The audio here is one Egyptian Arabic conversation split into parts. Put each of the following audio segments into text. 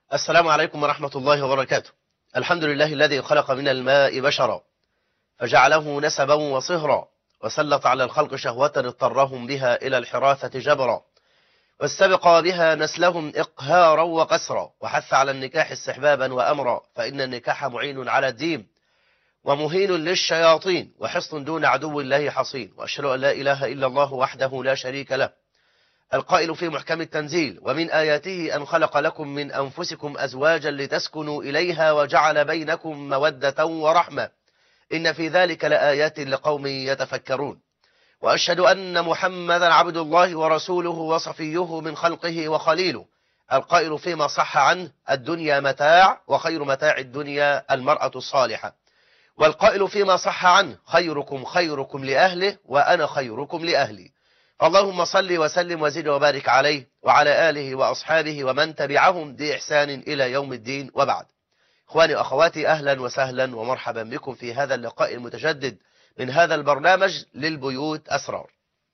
السلام عليكم ورحمة الله وبركاته الحمد لله الذي خلق من الماء بشرا فجعله نسبا وصهرا وسلط على الخلق شهوة اضطرهم بها إلى الحراثة جبرا واستبقى بها نسلهم إقهارا وقسرا وحث على النكاح استحبابا وأمرا فإن النكاح معين على الدين ومهين للشياطين وحصن دون عدو الله حصين وأشهد أن لا إله إلا الله وحده لا شريك له القائل في محكم التنزيل ومن آياته أن خلق لكم من أنفسكم أزواجا لتسكنوا إليها وجعل بينكم مودة ورحمة إن في ذلك لآيات لقوم يتفكرون وأشهد أن محمدا عبد الله ورسوله وصفيه من خلقه وخليله القائل فيما صح عنه الدنيا متاع وخير متاع الدنيا المرأة الصالحة والقائل فيما صح عنه خيركم خيركم لأهله وأنا خيركم لأهلي اللهم صل وسلم وزد وبارك عليه وعلى آله وأصحابه ومن تبعهم بإحسان إلى يوم الدين وبعد إخواني وأخواتي أهلا وسهلا ومرحبا بكم في هذا اللقاء المتجدد من هذا البرنامج للبيوت أسرار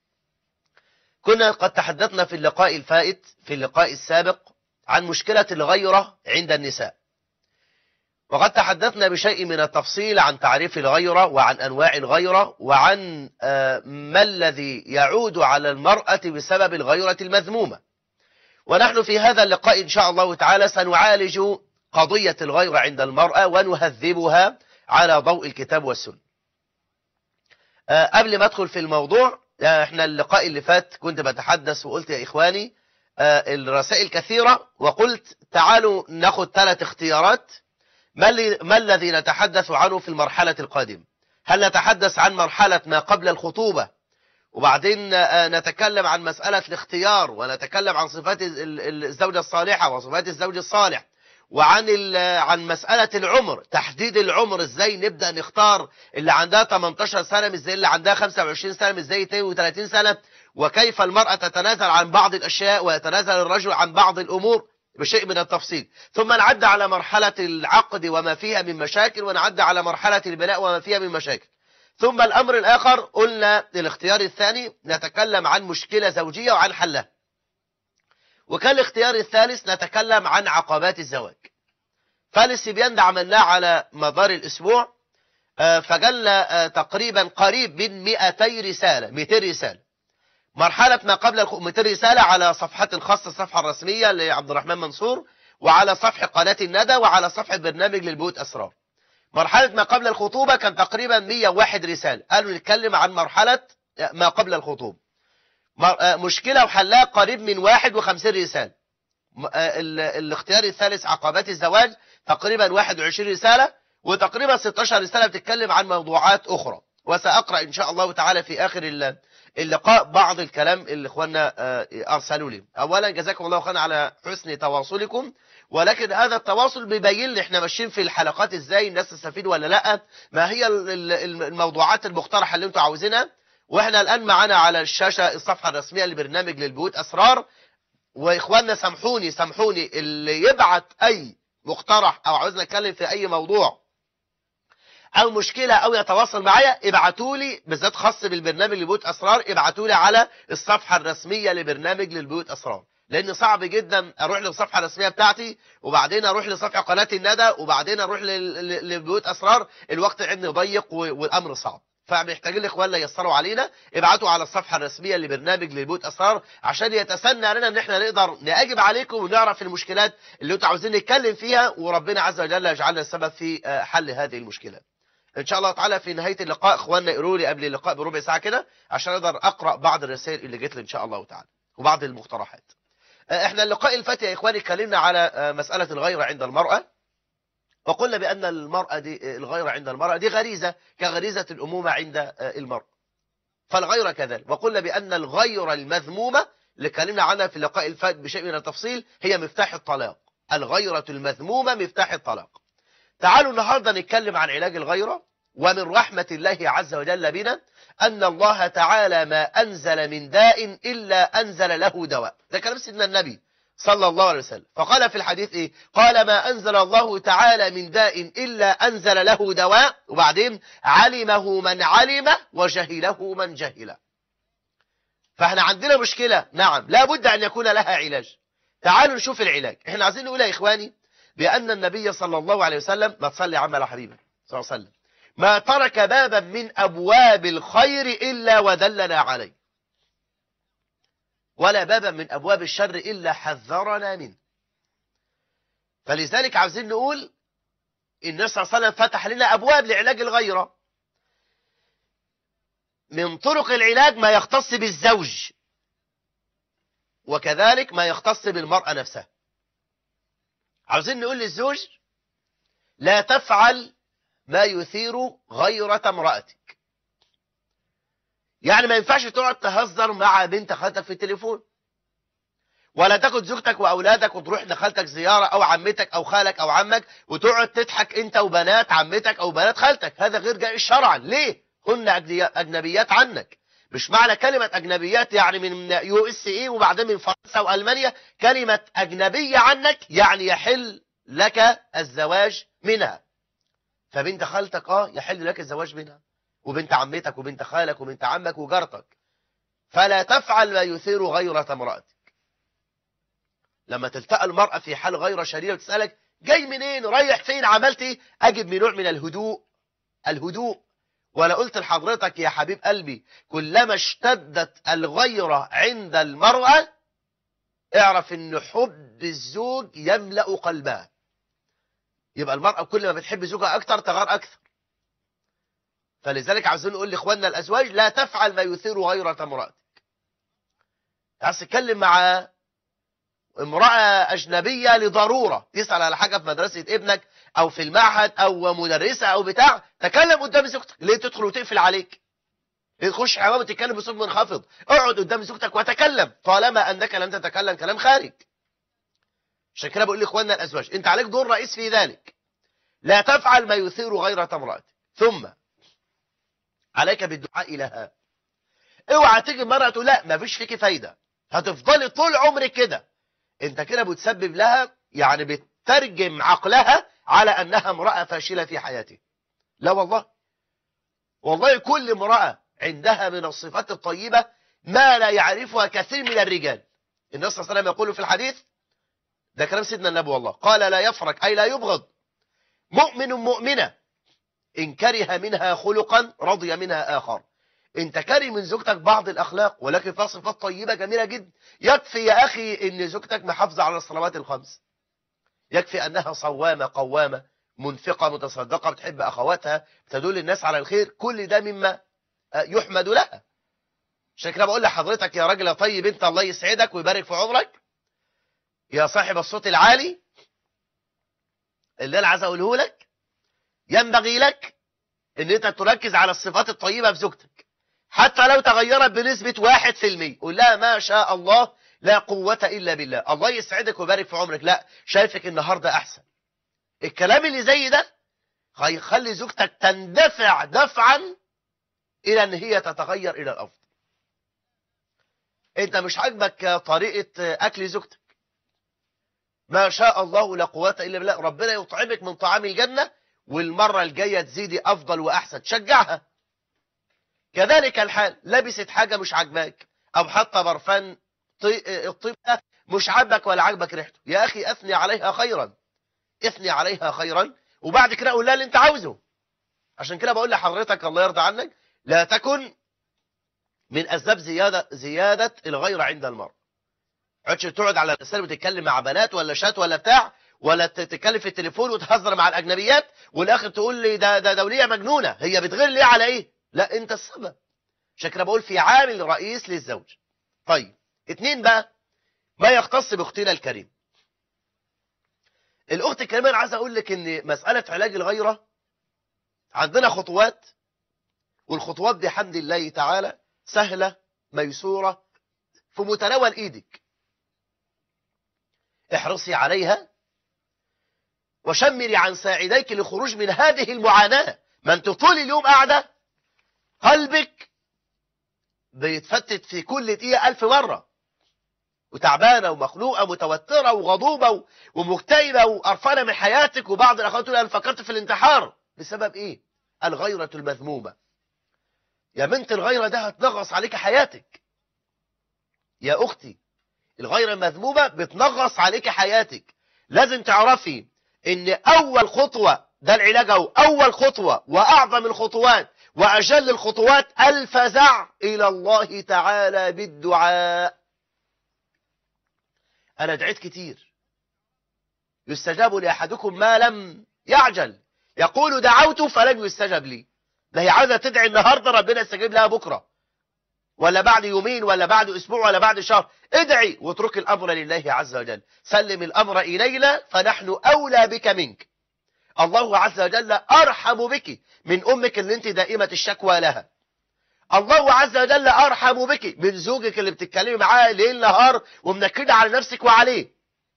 كنا قد تحدثنا في اللقاء الفائت في اللقاء السابق عن مشكلة الغيرة عند النساء وقد تحدثنا بشيء من التفصيل عن تعريف الغيرة وعن أنواع الغيرة وعن ما الذي يعود على المرأة بسبب الغيرة المذمومة ونحن في هذا اللقاء إن شاء الله تعالى سنعالج قضية الغيرة عند المرأة ونهذبها على ضوء الكتاب والسنة قبل ما أدخل في الموضوع احنا اللقاء اللي فات كنت بتحدث وقلت يا إخواني الرسائل كثيرة وقلت تعالوا ناخد ثلاث اختيارات ما الذي نتحدث عنه في المرحلة القادمة هل نتحدث عن مرحلة ما قبل الخطوبة وبعدين نتكلم عن مسألة الاختيار ونتكلم عن صفات الزوجة الصالحة وصفات الزوج الصالح وعن عن مسألة العمر تحديد العمر ازاي نبدأ نختار اللي عندها 18 سنة مش زي اللي عندها 25 سنة مش زي 32 سنة وكيف المرأة تتنازل عن بعض الأشياء ويتنازل الرجل عن بعض الأمور بشيء من التفصيل ثم نعدى على مرحلة العقد وما فيها من مشاكل ونعدى على مرحلة البناء وما فيها من مشاكل ثم الأمر الآخر قلنا الاختيار الثاني نتكلم عن مشكلة زوجية وعن حلها وكان الاختيار الثالث نتكلم عن عقبات الزواج فالاستبيان ده عملناه على مدار الأسبوع فجلنا تقريبا قريب من 200 رسالة 200 رسالة مرحلة ما قبل 200 رسالة على صفحة الخاصة الصفحة الرسمية لعبد الرحمن منصور وعلى صفحة قناة الندى وعلى صفحة برنامج للبيوت أسرار مرحلة ما قبل الخطوبة كان تقريبا 101 رسالة قالوا نتكلم عن مرحلة ما قبل الخطوبة مشكلة وحلها قريب من 51 رسالة الاختيار الثالث عقبات الزواج تقريبا 21 رسالة وتقريبا 16 رسالة بتتكلم عن موضوعات أخرى وسأقرأ إن شاء الله تعالى في آخر اللقاء بعض الكلام اللي اخواننا ارسلوا لي اولا جزاكم الله خيرا على حسن تواصلكم ولكن هذا التواصل بيبين لي احنا ماشيين في الحلقات ازاي الناس تستفيد ولا لا ما هي الموضوعات المقترحه اللي انتم عاوزينها واحنا الان معانا على الشاشه الصفحه الرسميه لبرنامج للبيوت اسرار واخواننا سامحوني سامحوني اللي يبعت اي مقترح او عاوزنا نتكلم في اي موضوع او مشكلة او يتواصل معايا ابعتوا لي بالذات خاص بالبرنامج لبيوت اسرار ابعتوا لي على الصفحة الرسمية لبرنامج للبيوت اسرار لان صعب جدا اروح للصفحة الرسمية بتاعتي وبعدين اروح لصفحة قناة الندى وبعدين اروح لبيوت اسرار الوقت عندي ضيق والامر صعب فمحتاجين الاخوان ييسروا علينا ابعتوا على الصفحة الرسمية لبرنامج للبيوت اسرار عشان يتسنى علينا ان احنا نقدر نأجب عليكم ونعرف المشكلات اللي انتوا عاوزين نتكلم فيها وربنا عز وجل يجعلنا السبب في حل هذه المشكلات ان شاء الله تعالى في نهايه اللقاء اخواننا يقولوا لي قبل اللقاء بربع ساعه كده عشان اقدر اقرا بعض الرسائل اللي جت لي ان شاء الله تعالى وبعض المقترحات احنا اللقاء الفات يا اخواني اتكلمنا على مساله الغيره عند المراه وقلنا بان المراه دي الغيره عند المراه دي غريزه كغريزه الامومه عند المراه فالغيره كذلك وقلنا بان الغيره المذمومه اللي اتكلمنا عنها في اللقاء الفات بشيء من التفصيل هي مفتاح الطلاق الغيره المذمومه مفتاح الطلاق تعالوا النهاردة نتكلم عن علاج الغيرة ومن رحمة الله عز وجل بنا أن الله تعالى ما أنزل من داء إلا أنزل له دواء ده كلام سيدنا النبي صلى الله عليه وسلم فقال في الحديث إيه قال ما أنزل الله تعالى من داء إلا أنزل له دواء وبعدين علمه من علمه وجهله من جهله فاحنا عندنا مشكلة نعم لا بد أن يكون لها علاج تعالوا نشوف العلاج احنا عايزين نقول يا إخواني بأن النبي صلى الله عليه وسلم ما تصلي عم على حبيبك صلى الله عليه وسلم ما ترك بابا من أبواب الخير إلا ودلنا عليه ولا بابا من أبواب الشر إلا حذرنا منه فلذلك عاوزين نقول النبي صلى الله عليه وسلم فتح لنا أبواب لعلاج الغيرة من طرق العلاج ما يختص بالزوج وكذلك ما يختص بالمرأة نفسها عاوزين نقول للزوج لا تفعل ما يثير غيرة امرأتك يعني ما ينفعش تقعد تهزر مع بنت خالتك في التليفون ولا تاخد زوجتك واولادك وتروح لخالتك زياره او عمتك او خالك او عمك وتقعد تضحك انت وبنات عمتك او بنات خالتك هذا غير جائز شرعا ليه هن اجنبيات عنك مش معنى كلمة أجنبيات يعني من يو اس اي وبعدين من فرنسا وألمانيا كلمة أجنبية عنك يعني يحل لك الزواج منها فبنت خالتك اه يحل لك الزواج منها وبنت عمتك وبنت خالك وبنت عمك وجارتك فلا تفعل ما يثير غيرة امرأتك لما تلتقى المرأة في حال غير شريرة وتسألك جاي منين رايح فين عملت ايه اجب من نوع من الهدوء الهدوء ولا قلت لحضرتك يا حبيب قلبي كلما اشتدت الغيرة عند المرأة اعرف ان حب الزوج يملأ قلبها يبقى المرأة كل ما بتحب زوجها اكتر تغار اكثر فلذلك عاوزين نقول لاخواننا الازواج لا تفعل ما يثير غيرة امرأتك عايز تتكلم مع امرأة أجنبية لضرورة تسأل على حاجة في مدرسة ابنك أو في المعهد أو مدرسة أو بتاع تكلم قدام زوجتك ليه تدخل وتقفل عليك ليه تخش حمام وتتكلم بصوت منخفض اقعد قدام زوجتك وتكلم طالما أنك لم تتكلم كلام خارج عشان كده بقول لاخواننا الأزواج أنت عليك دور رئيس في ذلك لا تفعل ما يثير غيرة امرأتك ثم عليك بالدعاء لها اوعى تيجي مرة تقول لا ما فيش فيكي فايدة هتفضلي طول عمرك كده انت كده بتسبب لها يعني بتترجم عقلها على انها امرأة فاشلة في حياته لا والله والله كل امرأة عندها من الصفات الطيبة ما لا يعرفها كثير من الرجال النبي صلى الله عليه وسلم يقول في الحديث ده كلام سيدنا النبي والله قال لا يفرق أي لا يبغض مؤمن مؤمنة إن كره منها خلقا رضي منها آخر انت كاره من زوجتك بعض الاخلاق ولكن فيها صفات طيبه جميله جدا يكفي يا اخي ان زوجتك محافظه على الصلوات الخمس يكفي انها صوامه قوامه منفقه متصدقه بتحب اخواتها تدل الناس على الخير كل ده مما يحمد لها عشان كده بقول لحضرتك يا راجل يا طيب انت الله يسعدك ويبارك في عمرك يا صاحب الصوت العالي اللي انا عايز اقوله لك ينبغي لك ان انت تركز على الصفات الطيبه في زوجتك حتى لو تغيرت بنسبة واحد في المية قول لها ما شاء الله لا قوة إلا بالله الله يسعدك ويبارك في عمرك لا شايفك النهاردة أحسن الكلام اللي زي ده هيخلي زوجتك تندفع دفعا إلى أن هي تتغير إلى الأفضل أنت مش عاجبك طريقة أكل زوجتك ما شاء الله لا قوة إلا بالله ربنا يطعمك من طعام الجنة والمرة الجاية تزيدي أفضل وأحسن تشجعها كذلك الحال لبست حاجة مش عاجباك أو حتى برفان الطيب ده مش عاجبك ولا عاجبك ريحته يا أخي أثني عليها خيرا اثني عليها خيرا وبعد كده قول لها اللي أنت عاوزه عشان كده بقول لحضرتك الله يرضى عنك لا تكن من أسباب زيادة زيادة الغيرة عند المرء عدش تقعد على الرسالة وتتكلم مع بنات ولا شات ولا بتاع ولا تتكلم في التليفون وتهزر مع الأجنبيات والآخر تقول لي ده ده دولية مجنونة هي بتغير ليه على إيه لا انت السبب عشان كده بقول في عامل رئيس للزوج طيب اتنين بقى ما يختص باختنا الكريم الاخت الكريمه انا عايز اقول لك ان مساله علاج الغيره عندنا خطوات والخطوات دي حمد الله تعالى سهله ميسوره في متناول ايدك احرصي عليها وشمري عن ساعديك للخروج من هذه المعاناه ما انت طول اليوم قاعده قلبك بيتفتت في كل دقيقة ألف مرة وتعبانة ومخنوقة متوترة وغضوبة ومكتئبة وقرفانة من حياتك وبعض الأخوات تقول أنا فكرت في الانتحار بسبب إيه؟ الغيرة المذمومة يا بنت الغيرة ده هتنغص عليك حياتك يا أختي الغيرة المذمومة بتنغص عليك حياتك لازم تعرفي ان اول خطوة ده العلاج اهو اول خطوة واعظم الخطوات واجل الخطوات الفزع الى الله تعالى بالدعاء انا دعيت كتير يستجاب لاحدكم ما لم يعجل يقول دعوت فلم يستجب لي ده هي عايزه تدعي النهارده ربنا يستجيب لها بكره ولا بعد يومين ولا بعد اسبوع ولا بعد شهر ادعي واترك الامر لله عز وجل سلم الامر الينا فنحن اولى بك منك الله عز وجل ارحم بك من امك اللي انت دائمه الشكوى لها الله عز وجل ارحم بك من زوجك اللي بتتكلمي معاه ليل نهار ومنكده على نفسك وعليه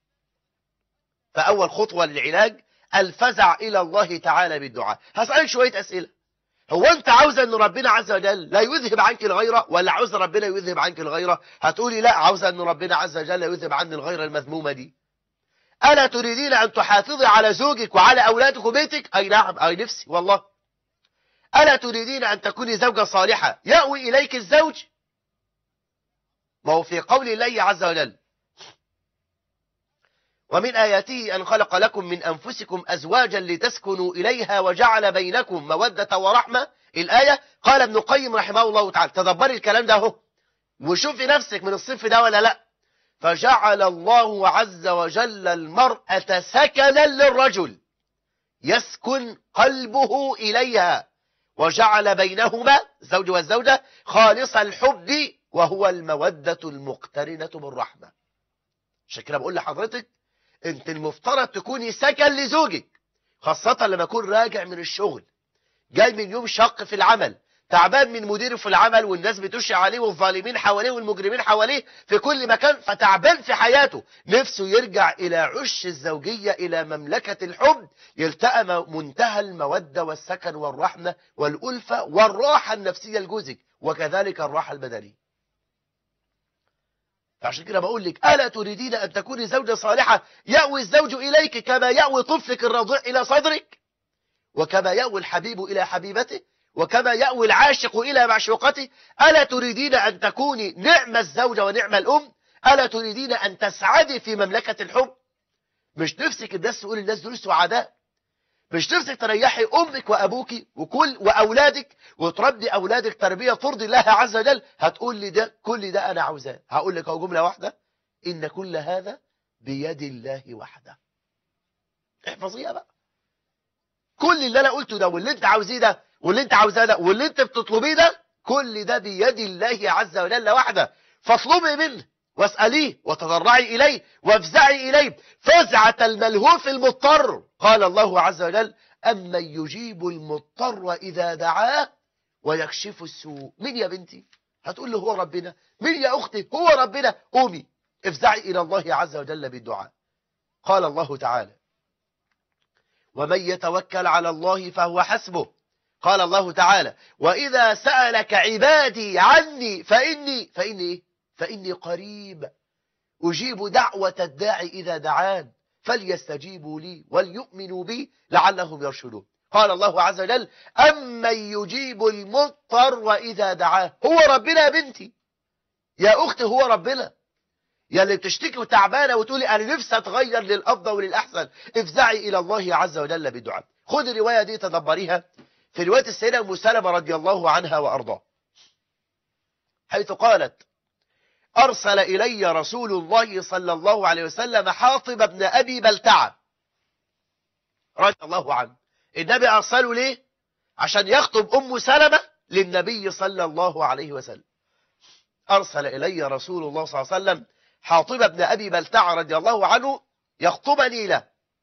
فاول خطوه للعلاج الفزع الى الله تعالى بالدعاء هسالك شويه اسئله هو انت عاوز ان ربنا عز وجل لا يذهب عنك الغيرة ولا عاوز ربنا يذهب عنك الغيرة هتقولي لا عاوز ان ربنا عز وجل يذهب عني الغيرة المذمومة دي ألا تريدين أن تحافظي على زوجك وعلى أولادك وبيتك أي نعم أي نفسي والله ألا تريدين أن تكوني زوجة صالحة يأوي إليك الزوج ما هو في قول الله عز وجل ومن آياته أن خلق لكم من أنفسكم أزواجا لتسكنوا إليها وجعل بينكم مودة ورحمة الآية قال ابن القيم رحمه الله تعالى تدبري الكلام ده اهو وشوفي نفسك من الصنف ده ولا لا فجعل الله عز وجل المرأة سكنا للرجل يسكن قلبه إليها وجعل بينهما الزوج والزوجة خالص الحب وهو المودة المقترنة بالرحمة عشان كده بقول لحضرتك انت المفترض تكوني سكن لزوجك خاصة لما يكون راجع من الشغل جاي من يوم شق في العمل تعبان من مديره في العمل والناس بتشي عليه والظالمين حواليه والمجرمين حواليه في كل مكان فتعبان في حياته نفسه يرجع إلى عش الزوجية إلى مملكة الحب يلتقى منتهى المودة والسكن والرحمة والألفة والراحة النفسية لجوزك وكذلك الراحة البدنية عشان كده بقول لك ألا تريدين أن تكوني زوجة صالحة يأوي الزوج إليك كما يأوي طفلك الرضيع إلى صدرك وكما يأوي الحبيب إلى حبيبته وكما يأوي العاشق إلى معشوقته ألا تريدين أن تكوني نعم الزوجة ونعم الأم ألا تريدين أن تسعدي في مملكة الحب مش نفسك الناس تقول الناس دول سعداء مش نفسك تريحي أمك وأبوك وكل وأولادك وتربي أولادك تربية ترضي الله عز وجل هتقول لي ده كل ده أنا عاوزاه هقول لك أهو جملة واحدة إن كل هذا بيد الله وحده احفظيها بقى كل اللي أنا قلته ده واللي أنت عاوزيه ده واللي أنت عاوزاه ده واللي أنت بتطلبيه ده كل ده بيد الله عز وجل وحده فاطلبي منه واسأليه وتضرعي إليه وافزعي إليه فزعة الملهوف المضطر قال الله عز وجل أمن يجيب المضطر إذا دعاه ويكشف السوء مين يا بنتي هتقول له هو ربنا مين يا أختي هو ربنا قومي افزعي إلى الله عز وجل بالدعاء قال الله تعالى ومن يتوكل على الله فهو حسبه قال الله تعالى وإذا سألك عبادي عني فإني فإني إيه؟ فإني قريب أجيب دعوة الداعي إذا دعان فليستجيبوا لي وليؤمنوا بي لعلهم يرشدون قال الله عز وجل أمن يجيب المضطر وإذا دعاه هو ربنا يا بنتي يا أختي هو ربنا يا اللي بتشتكي وتعبانة وتقولي أنا نفسي أتغير للأفضل وللأحسن افزعي إلى الله عز وجل بالدعاء خذ الرواية دي تدبريها في رواية السيدة أم سلمة رضي الله عنها وأرضاه حيث قالت أرسل إلي رسول الله صلى الله عليه وسلم حاطب بن أبي بلتعة رضي الله عنه النبي أرسله ليه عشان يخطب أم سلمة للنبي صلى الله عليه وسلم أرسل إلي رسول الله صلى الله عليه وسلم حاطب بن أبي بلتعة رضي الله عنه يخطبني له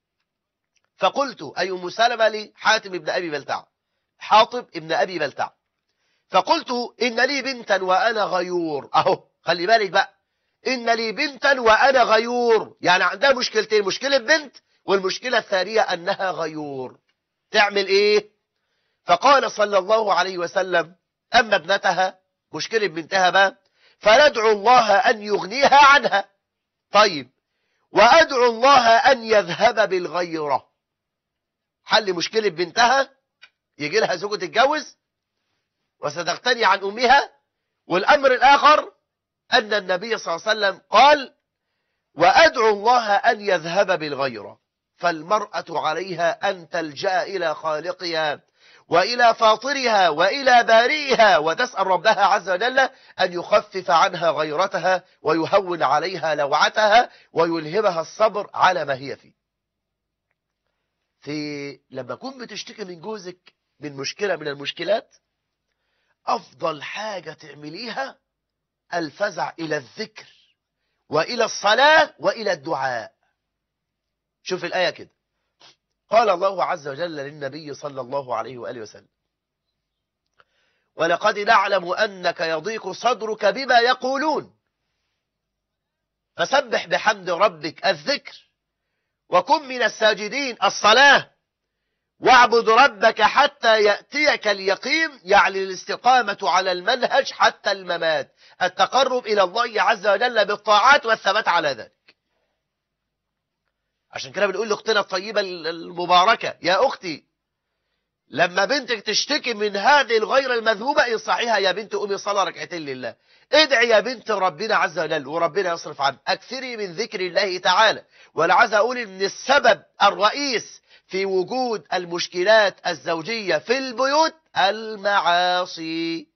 فقلت أي أم سلمة لي حاتم بن أبي بلتعة حاطب ابن أبي بلتعة فقلت إن لي بنتا وأنا غيور أهو خلي بالك بقى إن لي بنتا وأنا غيور يعني عندها مشكلتين مشكلة بنت والمشكلة الثانية أنها غيور تعمل إيه فقال صلى الله عليه وسلم أما ابنتها مشكلة بنتها بقى فندعو الله أن يغنيها عنها طيب وأدعو الله أن يذهب بالغيرة حل مشكلة بنتها يجي لها زوجة تتجوز وستغتني عن أمها والأمر الآخر أن النبي صلى الله عليه وسلم قال وأدعو الله أن يذهب بالغيرة فالمرأة عليها أن تلجأ إلى خالقها وإلى فاطرها وإلى بارئها وتسأل ربها عز وجل أن يخفف عنها غيرتها ويهون عليها لوعتها ويلهمها الصبر على ما هي فيه في لما تكون بتشتكي من جوزك من مشكلة من المشكلات أفضل حاجة تعمليها الفزع إلى الذكر وإلى الصلاة وإلى الدعاء شوف الآية كده قال الله عز وجل للنبي صلى الله عليه وآله وسلم ولقد نعلم أنك يضيق صدرك بما يقولون فسبح بحمد ربك الذكر وكن من الساجدين الصلاة واعبد ربك حتى يأتيك اليقين يعني الاستقامة على المنهج حتى الممات التقرب إلى الله عز وجل بالطاعات والثبات على ذلك عشان كده بنقول لاختنا الطيبة المباركة يا أختي لما بنتك تشتكي من هذه الغيرة المذهوبة انصحيها يا بنت قومي صلاة ركعتين لله ادعي يا بنت ربنا عز وجل وربنا يصرف عنك اكثري من ذكر الله تعالى وانا عايز اقول ان السبب الرئيس في وجود المشكلات الزوجية في البيوت المعاصي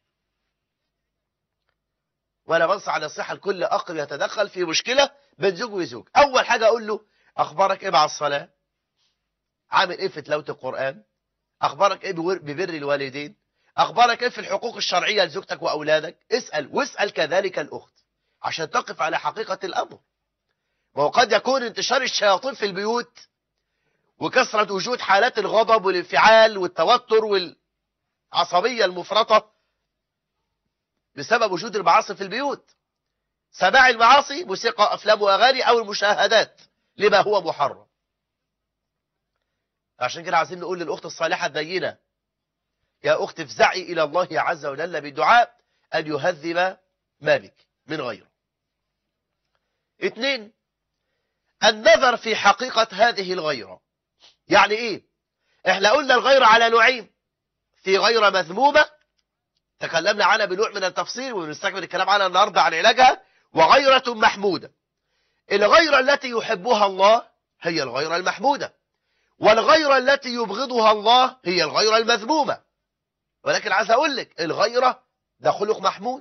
وانا بنصح نصيحة لكل اخ يتدخل في مشكلة بين زوج وزوج اول حاجة اقول له اخبارك ايه مع الصلاة عامل ايه في تلاوة القرآن اخبارك ايه ببر الوالدين اخبارك ايه في الحقوق الشرعية لزوجتك واولادك اسأل واسأل كذلك الاخت عشان تقف على حقيقة الامر وقد يكون انتشار الشياطين في البيوت وكثرة وجود حالات الغضب والانفعال والتوتر والعصبية المفرطة بسبب وجود المعاصي في البيوت سماع المعاصي موسيقى أفلام وأغاني أو المشاهدات لما هو محرم عشان كده عايزين نقول للأخت الصالحة الدينة يا أخت افزعي إلى الله عز وجل بالدعاء أن يهذب ما بك من غيره اثنين النظر في حقيقة هذه الغيرة يعني ايه احنا قلنا الغيرة على نوعين في غيرة مذمومة تكلمنا عنها بنوع من التفصيل ونستكمل الكلام عنها النهاردة عن علاجها وغيرة محمودة الغيرة التي يحبها الله هي الغيرة المحمودة والغيرة التي يبغضها الله هي الغيرة المذمومة ولكن عايز اقول لك الغيرة ده خلق محمود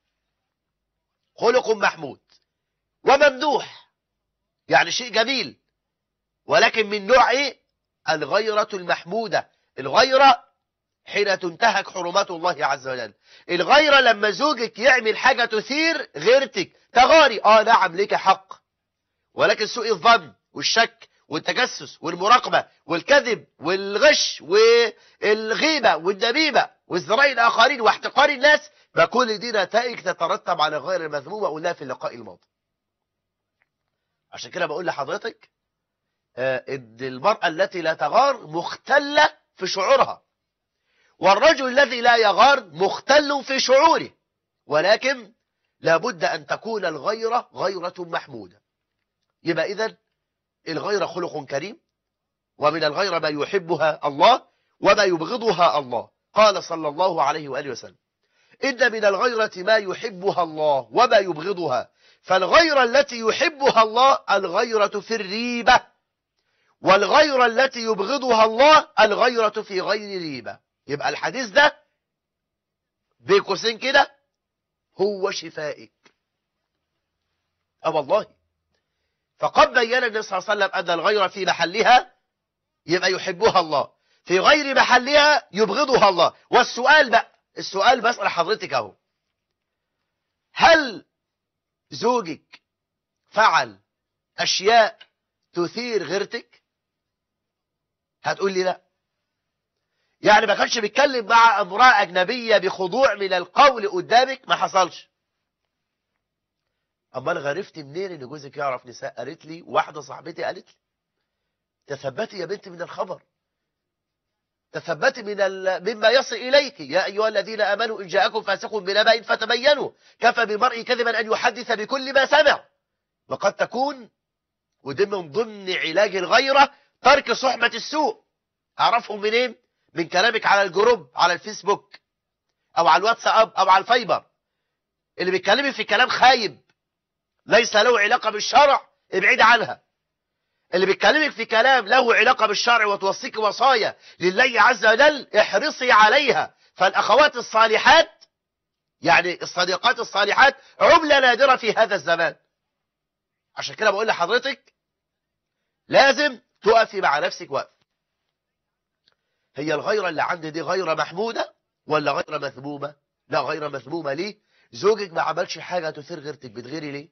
خلق محمود وممدوح يعني شيء جميل ولكن من نوع ايه الغيرة المحمودة الغيرة حين تنتهك حرمات الله عز وجل الغيرة لما زوجك يعمل حاجة تثير غيرتك تغاري اه نعم لك حق ولكن سوء الظن والشك والتجسس والمراقبة والكذب والغش والغيبة والنميمة وازدراء الآخرين واحتقار الناس ما كل دي نتائج تترتب على غير المذمومة قلناها في اللقاء الماضي عشان كده بقول لحضرتك ان المرأة التي لا تغار مختلة في شعورها والرجل الذي لا يغار مختل في شعوره ولكن لابد أن تكون الغيرة غيرة محمودة يبقى إذن الغيرة خلق كريم ومن الغيرة ما يحبها الله وما يبغضها الله قال صلى الله عليه وآله وسلم إن من الغيرة ما يحبها الله وما يبغضها فالغيرة التي يحبها الله الغيرة في الريبة والغيرة التي يبغضها الله الغيرة في غير ريبة يبقى الحديث ده بقوسين كده هو شفائك اه والله فقد بين النبي صلى الله عليه وسلم أن الغيرة في محلها يبقى يحبها الله في غير محلها يبغضها الله والسؤال بقى السؤال بسأل حضرتك اهو هل زوجك فعل أشياء تثير غيرتك هتقول لي لا يعني ما كانش بيتكلم مع امرأة أجنبية بخضوع من القول قدامك ما حصلش امال غرفت منين ان جوزك يعرف نساء قالت لي واحدة صاحبتي قالت لي تثبتي يا بنت من الخبر تثبتي من ال... مما يصل إليك يا أيها الذين آمنوا إن جاءكم فاسق بنبأ فتبينوا كفى بمرء كذبا أن يحدث بكل ما سمع وقد تكون ودي من ضمن علاج الغيرة ترك صحبة السوء أعرفهم منين من كلامك على الجروب على الفيسبوك أو على الواتساب أو على الفايبر اللي بيتكلمي في كلام خايب ليس له علاقة بالشرع ابعد عنها اللي بيتكلمك في كلام له علاقة بالشرع وتوصيك وصايا لله عز وجل احرصي عليها فالأخوات الصالحات يعني الصديقات الصالحات عملة نادرة في هذا الزمان عشان كده بقول لحضرتك لازم تقفي مع نفسك وقف هي الغيرة اللي عندي دي غيرة محمودة ولا غيرة مذمومة لا غيرة مذمومة ليه زوجك ما عملش حاجة تثير غيرتك بتغيري ليه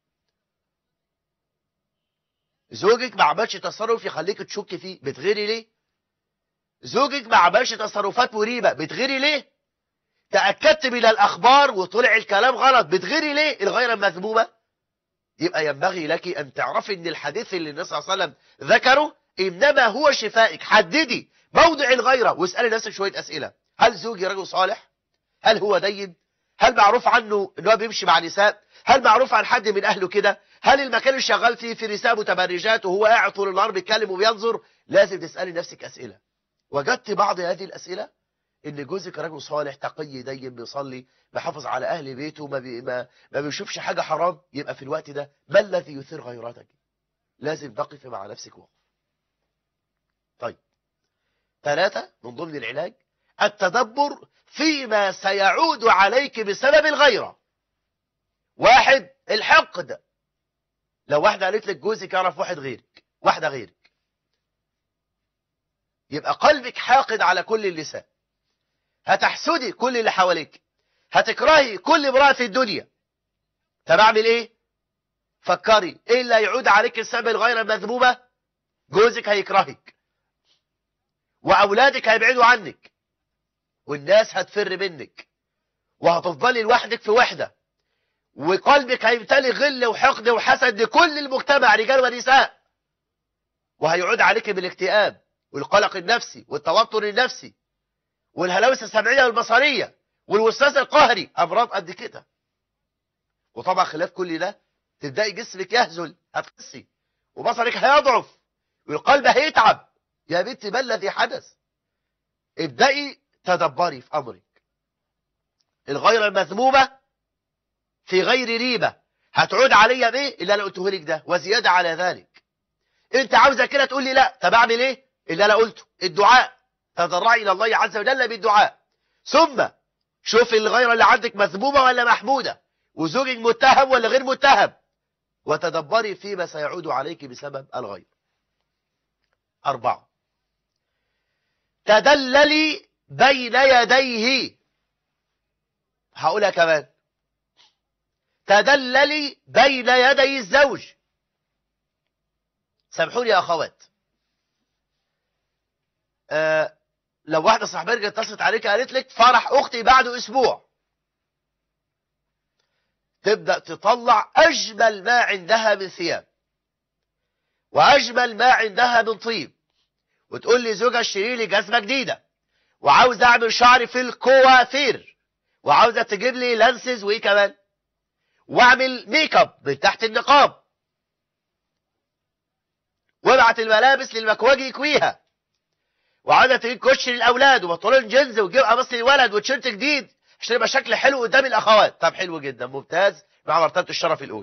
زوجك ما عملش تصرف يخليك تشك فيه بتغيري ليه زوجك ما عملش تصرفات مريبة بتغيري ليه تأكدت من الأخبار وطلع الكلام غلط بتغيري ليه الغيرة المذمومة يبقى ينبغي لك أن تعرفي أن الحديث اللي النبي صلى الله عليه وسلم ذكره إنما هو شفائك حددي موضع الغيرة واسألي نفسك شوية أسئلة هل زوجي رجل صالح هل هو دين هل معروف عنه ان هو بيمشي مع نساء هل معروف عن حد من اهله كده هل المكان اللي شغال فيه في نساء متبرجات وهو قاعد طول النهار بيتكلم وبينظر لازم تسالي نفسك اسئله وجدت بعض هذه الاسئله ان جوزك رجل صالح تقي دين بيصلي بيحافظ على اهل بيته ما, بي ما, ما بيشوفش حاجه حرام يبقى في الوقت ده ما الذي يثير غيرتك لازم تقف مع نفسك وقف طيب ثلاثة من ضمن العلاج التدبر فيما سيعود عليك بسبب الغيرة واحد الحقد لو واحدة قالت لك جوزك يعرف واحد غيرك واحدة غيرك يبقى قلبك حاقد على كل النساء هتحسدي كل اللي حواليك هتكرهي كل امرأة في الدنيا طب اعمل ايه فكري ايه اللي هيعود عليك بسبب الغيرة المذمومة جوزك هيكرهك واولادك هيبعدوا عنك والناس هتفر منك وهتفضلي لوحدك في وحدة وقلبك هيمتلي غل وحقد وحسد لكل المجتمع رجال ونساء وهيعود عليك بالاكتئاب والقلق النفسي والتوتر النفسي والهلاوس السمعية والبصرية والوسواس القهري أمراض قد كده وطبعا خلاف كل ده تبدأي جسمك يهزل هتخسي وبصرك هيضعف والقلب هيتعب يا بنتي ما الذي حدث ابدأي تدبري في أمرك الغيرة المذمومة في غير ريبة هتعود عليا بايه اللي انا قلته لك ده وزيادة على ذلك انت عاوزة كده تقول لي لا طب اعمل ايه اللي انا قلته الدعاء تضرعي الى الله عز وجل بالدعاء ثم شوف الغيرة اللي عندك مذمومة ولا محمودة وزوجك متهم ولا غير متهم وتدبري فيما سيعود عليك بسبب الغير أربعة تدللي بين يديه هقولها كمان تدللي بين يدي الزوج سامحوني يا اخوات آه لو واحده صاحبتك اتصلت عليك قالت لك فرح اختي بعد اسبوع تبدا تطلع اجمل ما عندها من ثياب واجمل ما عندها من طيب وتقول لي زوجها اشتري لي جزمه جديده وعاوز اعمل شعري في الكوافير وعاوزه تجيب لي لانسز وايه كمان واعمل ميك اب من تحت النقاب وابعت الملابس للمكواجي يكويها وعاوزه تجيب كوتش للاولاد وبنطلون جينز وتجيب قميص للولد وتيشيرت جديد عشان يبقى شكل حلو قدام الاخوات طب حلو جدا ممتاز مع مرتبه الشرف الاولى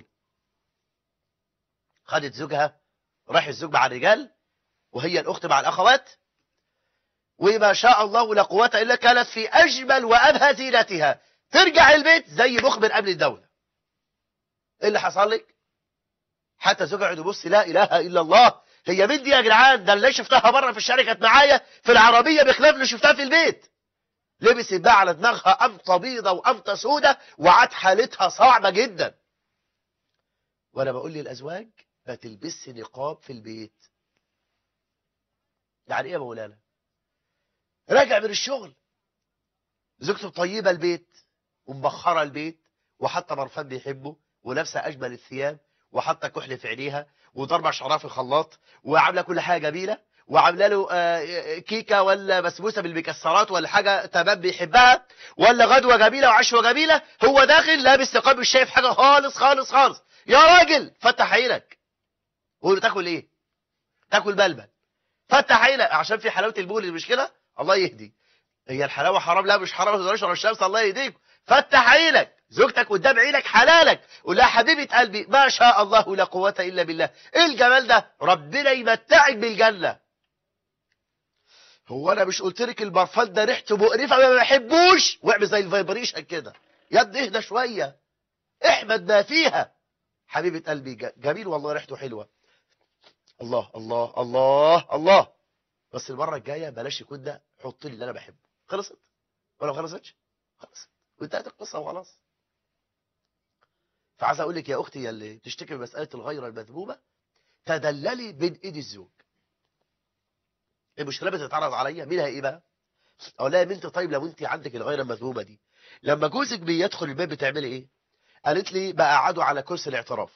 خدت زوجها راح الزوج مع الرجال وهي الاخت مع الاخوات وما شاء الله لا قوه الا كانت في اجمل وابهى زينتها ترجع البيت زي مخبر امن الدوله ايه اللي حصل لك حتى زوجها يقعد يبص لا اله الا الله هي مين دي يا جدعان ده اللي شفتها بره في الشارع كانت معايا في العربيه بخلاف اللي شفتها في البيت لبست بقى على دماغها قمطه بيضه وقمطه سودة وعاد حالتها صعبه جدا وانا بقول للازواج ما تلبسي نقاب في البيت يعني ايه يا مولانا راجع من الشغل زوجته طيبه البيت ومبخره البيت وحتى برفان بيحبه ولابسه اجمل الثياب وحاطه كحل في عينيها وضربه شعرها في الخلاط وعامله كل حاجه جميله وعامله له آه، كيكه ولا بسبوسه بالمكسرات ولا حاجه تمام بيحبها ولا غدوه جميله وعشوه جميله هو داخل لابس نقاب مش شايف حاجه خالص خالص خالص يا راجل فتح عينك قول له تاكل ايه تاكل بلبل فتح عينك عشان في حلاوه البول مش كده الله يهدي هي الحلاوه حرام لا مش حرام ما تقدرش على الشمس الله يهديك فتح عينك زوجتك قدام عينك حلالك قول لها حبيبه قلبي ما شاء الله لا قوه الا بالله ايه الجمال ده ربنا يمتعك بالجنه هو انا مش قلت لك البرفان ده ريحته مقرفه ما بحبوش واعمل زي الفايبريشن كده يا ابني اهدى شويه احمد ما فيها حبيبه قلبي ج- جميل والله ريحته حلوه الله الله الله الله بس المره الجايه بلاش يكون ده حط لي اللي انا بحبه خلصت ولا ما خلصتش خلصت وانتهت القصه وخلاص فعايز اقول لك يا اختي يا اللي تشتكي من مساله الغيره المذمومه تدللي بين ايد الزوج المشكله بتتعرض عليا منها ايه بقى اقول لها يا بنتي طيب لو انت عندك الغيره المذمومه دي لما جوزك بيدخل البيت بتعملي ايه قالت لي بقعده على كرسي الاعتراف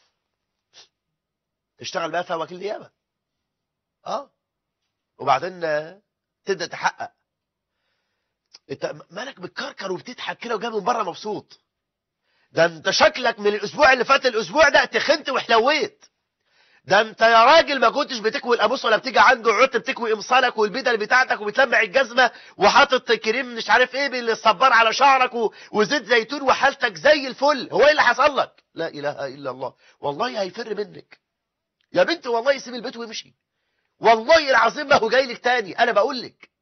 تشتغل بقى فيها وكيل نيابه اه وبعدين آه، تبدا تحقق انت مالك بتكركر وبتضحك كده وجاي من بره مبسوط ده انت شكلك من الاسبوع اللي فات الاسبوع ده تخنت وحلويت ده انت يا راجل ما كنتش بتكوي القاموس ولا بتيجي عنده عدت بتكوي قمصانك والبدل بتاعتك وبتلمع الجزمه وحاطط كريم مش عارف ايه بالصبار على شعرك و... وزيت زيتون وحالتك زي الفل هو ايه اللي حصل لك لا اله الا الله والله هيفر منك يا بنت والله يسيب البيت ويمشي والله العظيم ما هو جاي لك تاني انا بقول لك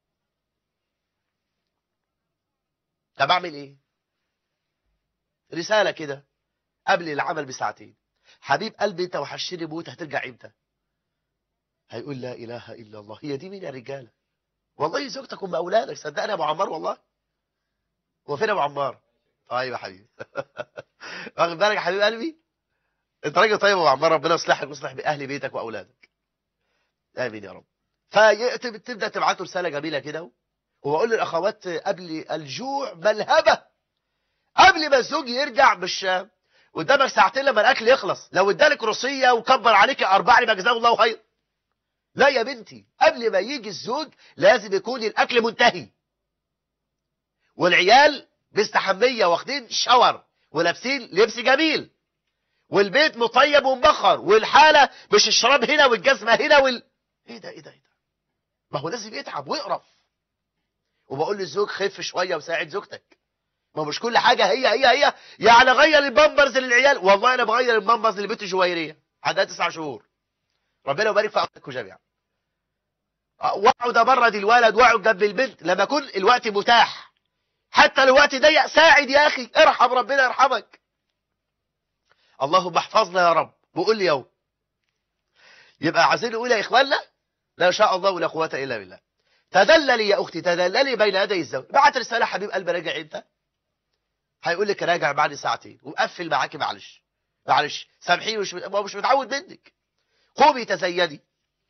طب اعمل ايه رساله كده قبل العمل بساعتين حبيب قلبي انت وحشني موت هترجع امتى هيقول لا اله الا الله هي دي مين يا رجاله والله زوجتك ام اولادك صدقني يا ابو عمار والله هو فين يا ابو عمار طيب يا حبيبي واخد بالك يا حبيب قلبي انت راجل طيب يا ابو عمار ربنا يصلحك ويصلح باهل بيتك واولادك امين يا رب فتبدا تبعتوا رساله جميله كده وبقول للاخوات قبل الجوع ملهبه قبل ما الزوج يرجع مش قدامك ساعتين لما الاكل يخلص لو ادالك روسيه وكبر عليك اربع لما جزاه الله خير لا يا بنتي قبل ما يجي الزوج لازم يكون الاكل منتهي والعيال باستحميه واخدين شاور ولابسين لبس جميل والبيت مطيب ومبخر والحاله مش الشراب هنا والجزمه هنا وال ايه ده ايه ده ايه ده ما هو لازم يتعب ويقرف وبقول للزوج خف شويه وساعد زوجتك ما مش كل حاجه هي هي هي يعني غير البامبرز للعيال والله انا بغير البامبرز لبنت جويريه عندها تسع شهور ربنا يبارك في اولادكم جميعا واقعد ابرد الولد واقعد جنب البنت لما يكون الوقت متاح حتى لو الوقت ضيق ساعد يا اخي ارحم ربنا يرحمك اللهم احفظنا يا رب بقول لي يوم يبقى عايزين نقول يا اخواننا لا شاء الله ولا قوه الا بالله تدللي يا اختي تدللي بين يدي الزوج بعت رساله حبيب قلبي راجع انت هيقول لك راجع بعد ساعتين وقفل معاكي معلش معلش سامحيني مش هو مش متعود منك قومي تزيدي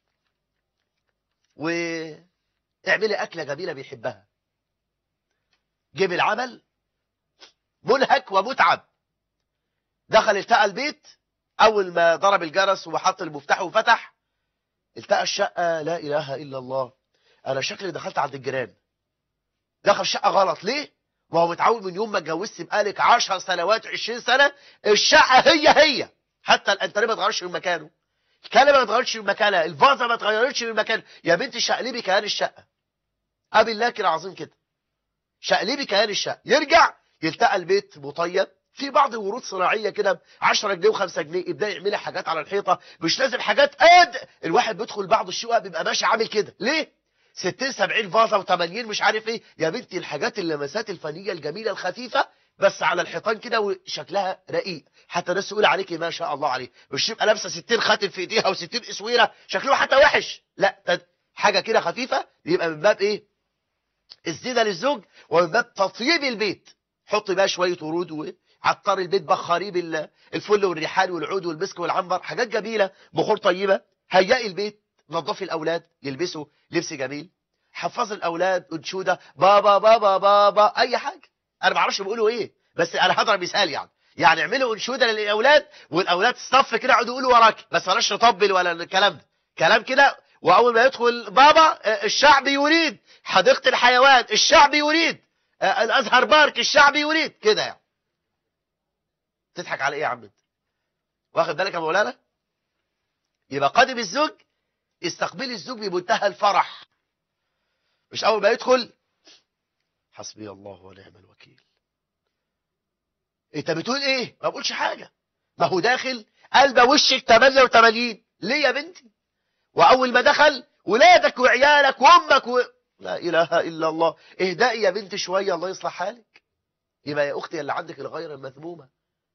واعملي اكله جميله بيحبها جيب العمل منهك ومتعب دخل التقى البيت اول ما ضرب الجرس وحط المفتاح وفتح التقى الشقه لا اله الا الله انا شكلي دخلت عند الجيران دخل شقه غلط ليه ما هو متعود من يوم ما اتجوزت بقالك 10 سنوات 20 سنه الشقه هي هي حتى الانتريه ما اتغيرش من مكانه الكنبه ما اتغيرتش من مكانها الفازه ما اتغيرتش من مكانها يا بنتي شقلبي كيان الشقه ابي الله كده عظيم كده شقلبي كيان الشقه يرجع يلتقى البيت مطيب في بعض ورود صناعيه كده 10 جنيه و5 جنيه يبدا يعملي حاجات على الحيطه مش لازم حاجات قد الواحد بيدخل بعض الشقق بيبقى ماشي عامل كده ليه 60 70 فازه و80 مش عارف ايه يا بنتي الحاجات اللمسات الفنيه الجميله الخفيفه بس على الحيطان كده وشكلها رقيق حتى الناس تقول عليكي ما شاء الله عليه مش تبقى لابسه 60 خاتم في ايديها و60 اسويره شكله حتى وحش لا ده حاجه كده خفيفه يبقى من باب ايه الزينه للزوج ومن باب تطيب البيت حطي بقى شويه ورود وعطري البيت بخاريه بالفل والريحان والعود والمسك والعنبر حاجات جميله بخور طيبه هيئي البيت نظفي الاولاد يلبسوا لبس جميل حفظي الاولاد انشوده بابا بابا بابا اي حاجه انا ما اعرفش بيقولوا ايه بس انا هضرب مثال يعني يعني اعملوا انشوده للاولاد والاولاد صف كده يقعدوا يقولوا وراك بس بلاش نطبل ولا الكلام ده كلام كده واول ما يدخل بابا الشعب يريد حديقه الحيوان الشعب يريد الازهر بارك الشعب يريد كده يعني تضحك على ايه يا عم انت واخد بالك يا مولانا يبقى قادم الزوج استقبلي الزوج بمنتهى الفرح مش اول ما يدخل حسبي الله ونعم الوكيل انت بتقول ايه ما بقولش حاجة ما هو داخل قلب وشك 88 ليه يا بنتي واول ما دخل ولادك وعيالك وامك و... لا اله الا الله اهدئي يا بنت شوية الله يصلح حالك يبقى يا اختي اللي عندك الغير المذمومة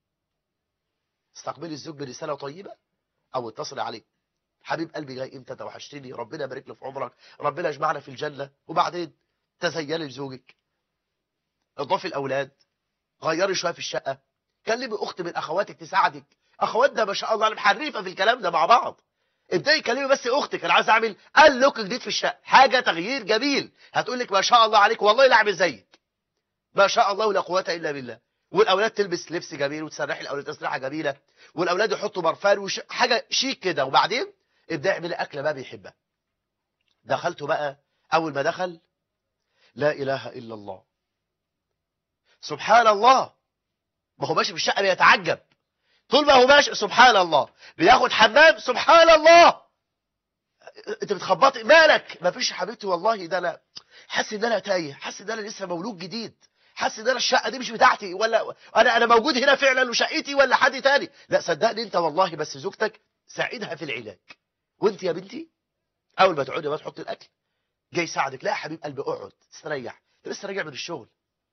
استقبلي الزوج برسالة طيبة او اتصلي عليه حبيب قلبي جاي امتى توحشتني ربنا يبارك له في عمرك ربنا يجمعنا في الجنة وبعدين تزيني لزوجك اضافي الاولاد غيري شويه في الشقه كلمي اخت من اخواتك تساعدك اخواتنا ما شاء الله انا محرفه في الكلام ده مع بعض ابداي كلمي بس اختك انا عايز اعمل قال لوك جديد في الشقه حاجه تغيير جميل هتقول لك ما شاء الله عليك والله لا اعمل زيك ما شاء الله لا قوه الا بالله والاولاد تلبس لبس جميل وتسرحي الاولاد تسريحه جميله والاولاد يحطوا برفان وش... حاجه شيك كده وبعدين ابداي اعملي اكله بقى بيحبها دخلته بقى اول ما دخل لا اله الا الله سبحان الله ما هو ماشي في الشقه بيتعجب طول ما هو ماشي سبحان الله بياخد حمام سبحان الله انت بتخبطي مالك ما فيش يا حبيبتي والله ده انا حاسس ان انا تايه حاسس ان انا لسه مولود جديد حاسس ان انا الشقه دي مش بتاعتي ولا انا انا موجود هنا فعلا وشقتي ولا حد تاني لا صدقني انت والله بس زوجتك ساعدها في العلاج وانت يا بنتي اول ما تقعدي بقى تحطي الاكل جاي يساعدك لا يا حبيب قلبي اقعد استريح انت لسه راجع من الشغل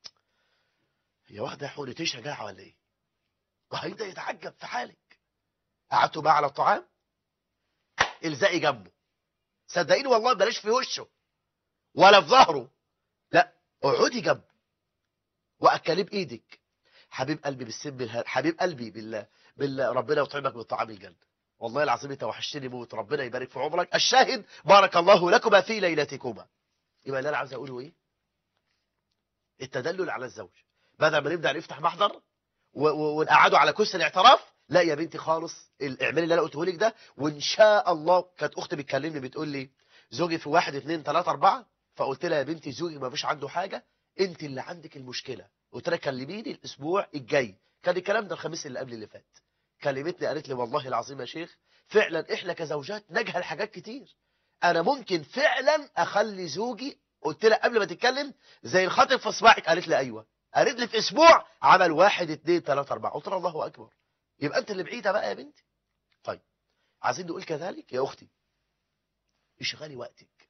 هي واخده حقنتين شجاعه ولا ايه وهيبدا يتعجب في حالك قعدتوا بقى على الطعام الزقي جنبه صدقيني والله بلاش في وشه ولا في ظهره لا اقعدي جنبه واكليه بايدك حبيب قلبي بالسم بالهل حبيب قلبي بالله بالله ربنا يطعمك من طعام الجنه والله العظيم انت وحشتني موت ربنا يبارك في عمرك الشاهد بارك الله لكما في ليلتكما يبقى اللي انا عاوز اقوله ايه التدلل على الزوج بدل ما نبدا نفتح محضر ونقعده على كرسي الاعتراف لا يا بنتي خالص اعملي اللي انا قلته لك ده وان شاء الله كانت اختي بتكلمني بتقول لي زوجي في واحد اثنين ثلاثة أربعة فقلت لها يا بنتي زوجي ما فيش عنده حاجة انت اللي عندك المشكلة قلت لها كلميني الاسبوع الجاي كان الكلام ده الخميس اللي قبل اللي فات كلمتني قالت لي والله العظيم يا شيخ فعلا احنا كزوجات نجهل حاجات كتير انا ممكن فعلا اخلي زوجي قلت لها قبل ما تتكلم زي الخاطب في صباعك قالت لي ايوه قالت لي في اسبوع عمل واحد اثنين ثلاثة اربعة قلت لها الله اكبر يبقى انت اللي بعيدة بقى يا بنتي طيب عايزين نقول كذلك يا اختي اشغلي وقتك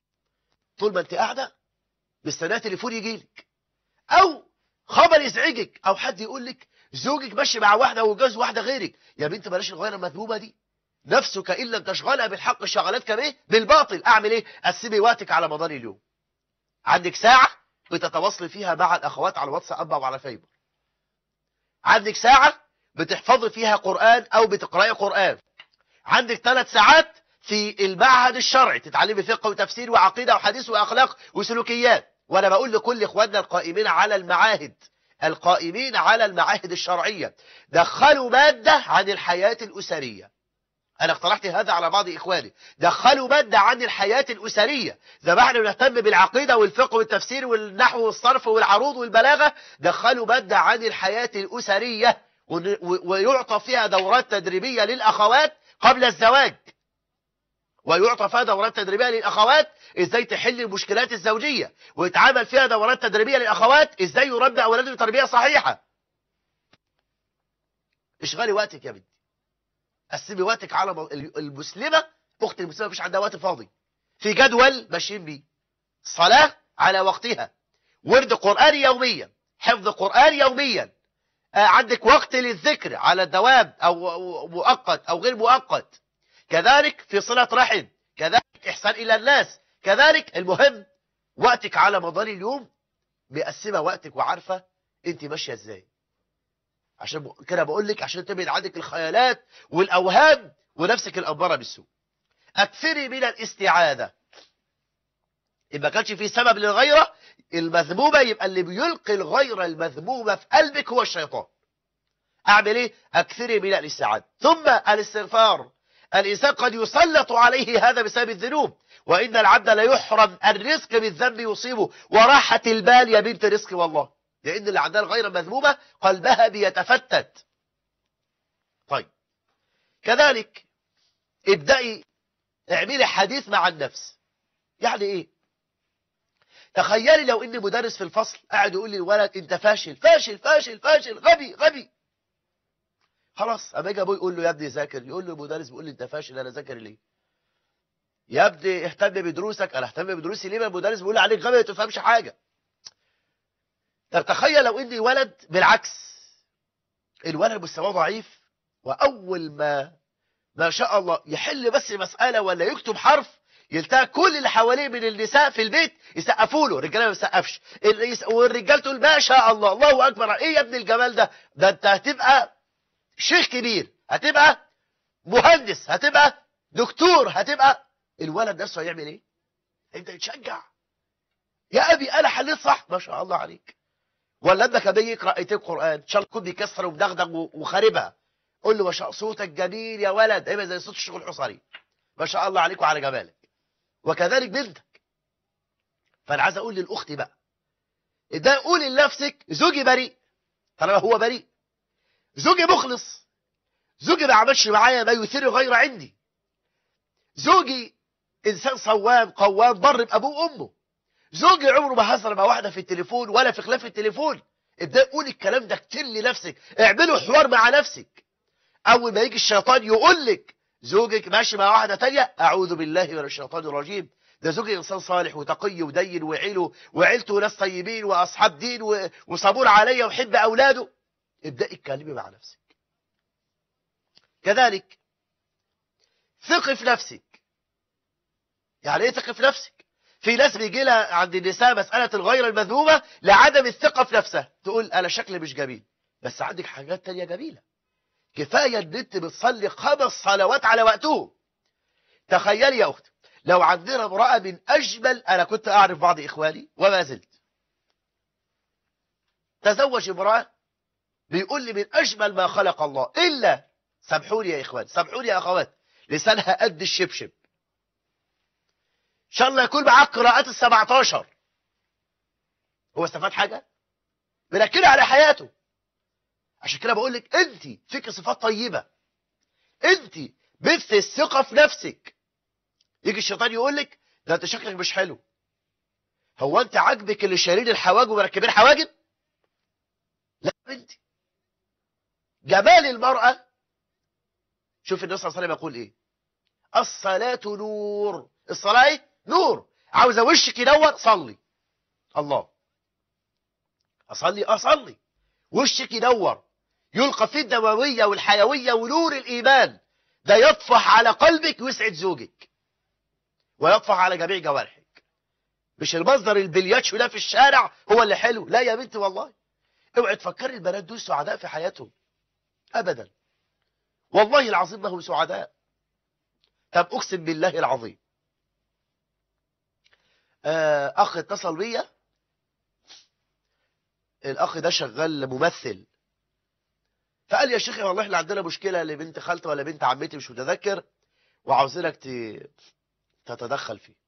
طول ما انت قاعدة مستنيه تليفون يجيلك او خبر يزعجك او حد يقول لك زوجك ماشي مع واحده وجوز واحده غيرك يا بنت بلاش الغيره المذمومه دي نفسك ان لم تشغلها بالحق شغلتك بايه بالباطل اعمل ايه قسمي وقتك على مدار اليوم عندك ساعه بتتواصلي فيها مع الاخوات على الواتساب او على فايبر عندك ساعه بتحفظي فيها قران او بتقراي قران عندك ثلاث ساعات في المعهد الشرعي تتعلمي فقه وتفسير وعقيده وحديث واخلاق وسلوكيات وانا بقول لكل اخواننا القائمين على المعاهد القائمين على المعاهد الشرعية دخلوا مادة عن الحياة الأسرية أنا اقترحت هذا على بعض إخواني دخلوا مادة عن الحياة الأسرية زي ما احنا بنهتم بالعقيدة والفقه والتفسير والنحو والصرف والعروض والبلاغة دخلوا مادة عن الحياة الأسرية ويعطى فيها دورات تدريبية للأخوات قبل الزواج ويعطى فيها دورات تدريبية للأخوات ازاي تحل المشكلات الزوجية ويتعامل فيها دورات تدريبية للأخوات ازاي يربي أولاده بتربية صحيحة اشغلي وقتك يا بنتي قسمي وقتك على المسلمة أخت المسلمة مفيش عندها وقت فاضي في جدول ماشيين بيه صلاة على وقتها ورد قرآن يوميا حفظ قرآن يوميا عندك وقت للذكر على الدوام أو مؤقت أو غير مؤقت كذلك في صلة رحم كذلك إحسان إلى الناس كذلك المهم وقتك على مدار اليوم مقسمة وقتك وعارفة انت ماشية ازاي عشان كده بقول لك عشان تبعد عندك الخيالات والأوهام ونفسك الأمارة بالسوء أكثري من الاستعاذة إن ما كانش في سبب للغيرة المذمومة يبقى اللي بيلقي الغيرة المذمومة في قلبك هو الشيطان أعمل إيه؟ أكثري من الاستعاذة ثم الاستغفار الإنسان قد يسلط عليه هذا بسبب الذنوب وإن العبد لا يحرم الرزق بالذنب يصيبه وراحة البال يا بنت رزق والله لأن اللي عندها الغير مذمومة قلبها بيتفتت طيب كذلك ابدأي اعملي حديث مع النفس يعني ايه تخيلي لو ان مدرس في الفصل قاعد يقول لي الولد انت فاشل فاشل فاشل فاشل غبي غبي خلاص اما اجي ابوي يقول له يا ابني ذاكر يقول له المدرس بيقول لي انت فاشل انا ذاكر ليه يا ابني اهتم بدروسك انا اهتم بدروسي ليه ما المدرس بيقول عليك غبي ما تفهمش حاجه طب تخيل لو ان ولد بالعكس الولد مستواه ضعيف واول ما ما شاء الله يحل بس مساله ولا يكتب حرف يلتقى كل اللي حواليه من النساء في البيت يسقفوا له الرجاله ما بيسقفش والرجال تقول ما شاء الله الله اكبر ايه يا ابن الجمال ده ده انت هتبقى شيخ كبير هتبقى مهندس هتبقى دكتور هتبقى الولد نفسه هيعمل ايه انت تشجع يا ابي انا حليت صح ما شاء الله عليك ولا ابنك لما يجي يقرا ايتين قران ان شاء الله يكون بيكسر ومدغدغ وخاربها قول له ما شاء صوتك جميل يا ولد ايوه زي صوت الشيخ الحصري ما شاء الله عليك وعلى جمالك وكذلك بنتك فانا عايز اقول للاخت بقى ده قولي لنفسك زوجي بريء طالما هو بريء زوجي مخلص زوجي ما عملش معايا ما يثير غير عندي زوجي انسان صوام قوام بر بابوه وامه زوجي عمره ما هزر مع واحده في التليفون ولا في خلاف التليفون ابدا قول الكلام ده كتير لنفسك اعملوا حوار مع نفسك اول ما يجي الشيطان يقول لك زوجك ماشي مع واحده تانية اعوذ بالله من الشيطان الرجيم ده زوجي انسان صالح وتقي ودين وعيله وعيلته ناس طيبين واصحاب دين وصبور عليا ويحب اولاده ابدأي اتكلمي مع نفسك كذلك ثقي في نفسك يعني ايه ثقي في نفسك في ناس بيجي لها عند النساء مسألة الغير المذمومة لعدم الثقة في نفسها تقول أنا شكلي مش جميل بس عندك حاجات تانية جميلة كفاية ان انت بتصلي خمس صلوات على وقتهم تخيلي يا أختي لو عندنا امرأة من أجمل أنا كنت أعرف بعض إخواني وما زلت تزوج امرأة بيقول لي من أجمل ما خلق الله إلا سامحوني يا إخوان سامحوني يا أخوات لسانها قد الشبشب إن شاء الله يكون معاك قراءات السبعتاشر هو استفاد حاجة بنكده على حياته عشان كده بقول لك أنت فيك صفات طيبة أنت مثل الثقة في نفسك يجي الشيطان يقول لك ده أنت شكلك مش حلو هو أنت عاجبك اللي شايلين الحواجب ومركبين حواجب لا بنتي جمال المرأة شوف النبي صلى الله عليه وسلم يقول ايه الصلاة نور الصلاة ايه نور عاوزة وشك ينور صلي الله اصلي اصلي وشك ينور يلقى فيه الدموية والحيوية ونور الايمان ده يطفح على قلبك ويسعد زوجك ويطفح على جميع جوارحك مش المصدر البلياتشو ده في الشارع هو اللي حلو لا يا بنتي والله اوعي تفكري البنات دول سعداء في حياتهم ابدا والله العظيم ما هم سعداء طب اقسم بالله العظيم اخ اتصل بيا الاخ ده شغال ممثل فقال يا شيخي والله احنا عندنا مشكله لبنت خالتي ولا بنت عمتي مش متذكر وعاوزينك تتدخل فيه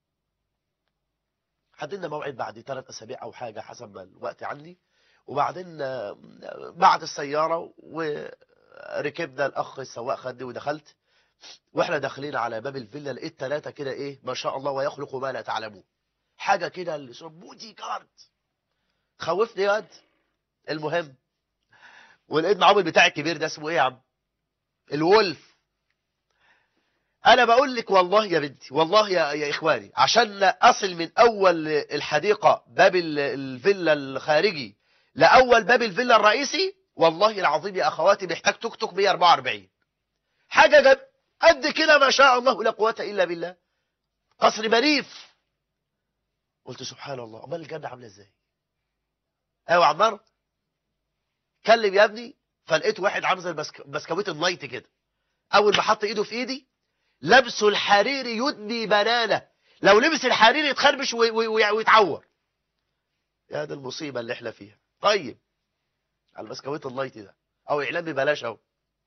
حددنا موعد بعد ثلاث اسابيع او حاجه حسب ما الوقت عندي وبعدين بعد السياره وركبنا الاخ السواق خدني ودخلت واحنا داخلين على باب الفيلا لقيت ثلاثه كده ايه ما شاء الله ويخلق ما لا تعلمون حاجه كده اللي بودي جارد خوفني يا واد المهم ولقيت معاهم البتاع الكبير ده اسمه ايه يا عم الولف انا بقول لك والله يا بنتي والله يا, يا اخواني عشان اصل من اول الحديقه باب الفيلا الخارجي لاول باب الفيلا الرئيسي والله العظيم يا اخواتي محتاج توك توك 144 حاجه جد قد كده ما شاء الله لا قوه الا بالله قصر مريف قلت سبحان الله امال الجنه عامله ازاي ايوه عمار كلم يا ابني فلقيت واحد عامل زي بسكويت النايت كده اول ما حط ايده في ايدي لبسه الحريري يدني بنانه لو لبس الحريري يتخربش ويتعور يا ده المصيبه اللي احنا فيها طيب على البسكويت اللايت ده او اعلان ببلاش اهو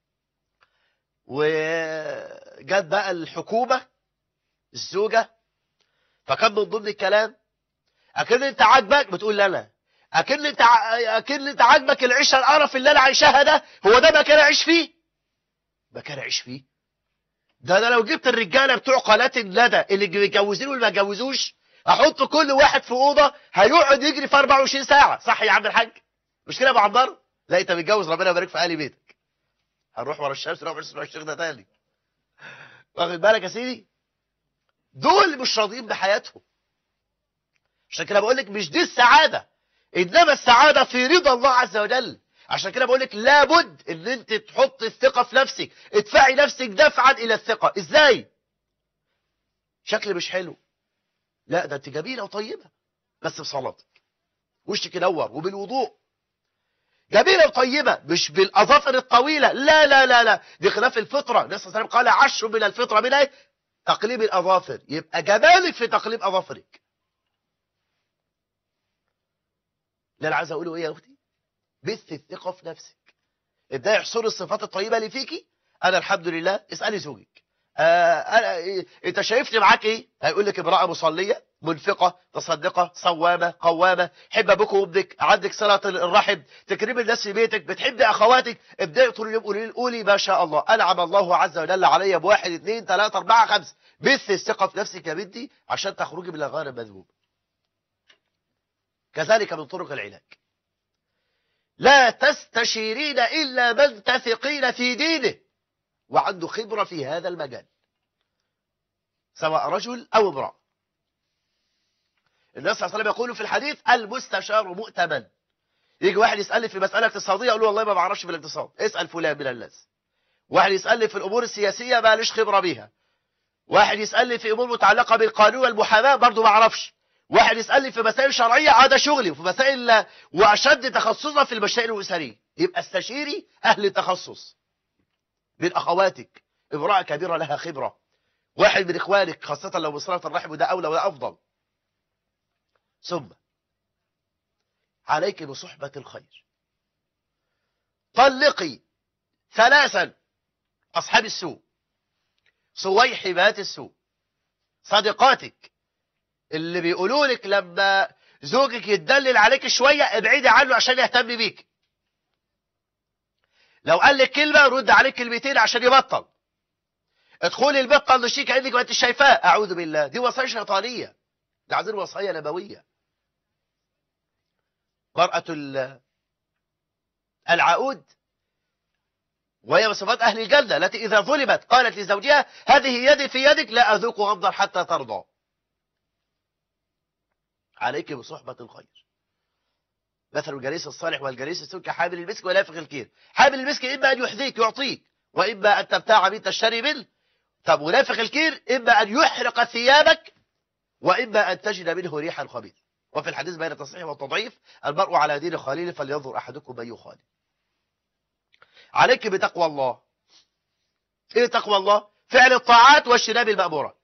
وجت بقى الحكومه الزوجه فكان من ضمن الكلام اكن انت عاجبك بتقول لا لا اكن انت ع... اكن انت عاجبك العيشه القرف اللي انا عايشاها ده هو ده مكان اعيش فيه مكان اعيش فيه ده انا لو جبت الرجاله بتوع قناه الندى اللي متجوزين واللي ما اتجوزوش احط كل واحد في اوضه هيقعد يجري في 24 ساعه صح يا عم الحاج مش كده يا ابو عمار لا انت متجوز ربنا يبارك في اهل بيتك هنروح ورا الشمس نروح نسمع الشيخ ده تاني واخد بالك يا سيدي دول مش راضيين بحياتهم عشان كده بقول لك مش دي السعاده انما السعاده في رضا الله عز وجل عشان كده بقول لك لابد ان انت تحط الثقه في نفسك ادفعي نفسك دفعا الى الثقه ازاي شكل مش حلو لا ده انت جميله وطيبه بس بصلاتك وشك ينور وبالوضوء جميله وطيبه مش بالاظافر الطويله لا لا لا لا دي خلاف الفطره النبي صلى الله عليه وسلم قال عشر من الفطره من ايه تقليم الاظافر يبقى جمالك في تقليم اظافرك لا انا عايز اقوله ايه يا اختي بث الثقه في نفسك ابداي احصري الصفات الطيبه اللي فيكي انا الحمد لله اسالي زوجك آه أنا إيه انت شايفني معاك ايه هيقول لك امراه مصليه منفقه تصدقه صوامه قوامه حب ابوك وابنك عندك صله الرحم تكريم الناس في بيتك بتحب اخواتك ابداي طول اليوم قولي قولي ما شاء الله انعم الله عز وجل علي بواحد اثنين ثلاثه اربعه خمسه بث الثقه في نفسك يا بنتي عشان تخرجي من الغار المذموم كذلك من طرق العلاج لا تستشيرين إلا من تثقين في دينه وعنده خبرة في هذا المجال سواء رجل أو امرأة النبي صلى الله عليه وسلم يقول في الحديث المستشار مؤتمن يجي واحد يسألني في مسألة اقتصادية أقول له والله ما بعرفش في الاقتصاد اسأل فلان من الناس واحد يسألني في الأمور السياسية ما ليش خبرة بيها واحد يسألني في أمور متعلقة بالقانون والمحاماة برضه ما أعرفش واحد يسألني في مسائل شرعية هذا شغلي وفي مسائل وأشد تخصصا في المسائل الأسرية يبقى استشيري أهل التخصص من أخواتك امرأة كبيرة لها خبرة واحد من إخوانك خاصة لو بصلة الرحم وده أولى وده أفضل ثم عليك بصحبة الخير طلقي ثلاثا أصحاب السوء صويحبات السوء صديقاتك اللي بيقولوا لك لما زوجك يتدلل عليك شوية ابعدي عنه عشان يهتم بيك لو قال لك كلمة رد عليك كلمتين عشان يبطل ادخلي البيت طنشيه كأنك ما انت شايفاه اعوذ بالله دي وصايا شيطانية دي عايزين وصايا نبوية مرأة العقود وهي من صفات أهل الجنة التي إذا ظلمت قالت لزوجها هذه يدي في يدك لا أذوق غمضا حتى ترضى عليك بصحبة الخير مثل الجليس الصالح والجليس السوء كحامل المسك ولافق الكير حامل المسك إما أن يحذيك يعطيك وإما أن تبتاع من تشتري منه طب ولافق الكير إما أن يحرق ثيابك وإما أن تجد منه ريحا خبيث وفي الحديث بين التصحيح والتضعيف المرء على دين خليل فلينظر أحدكم من يخالف عليك بتقوى الله ايه تقوى الله فعل الطاعات واجتناب المأمورات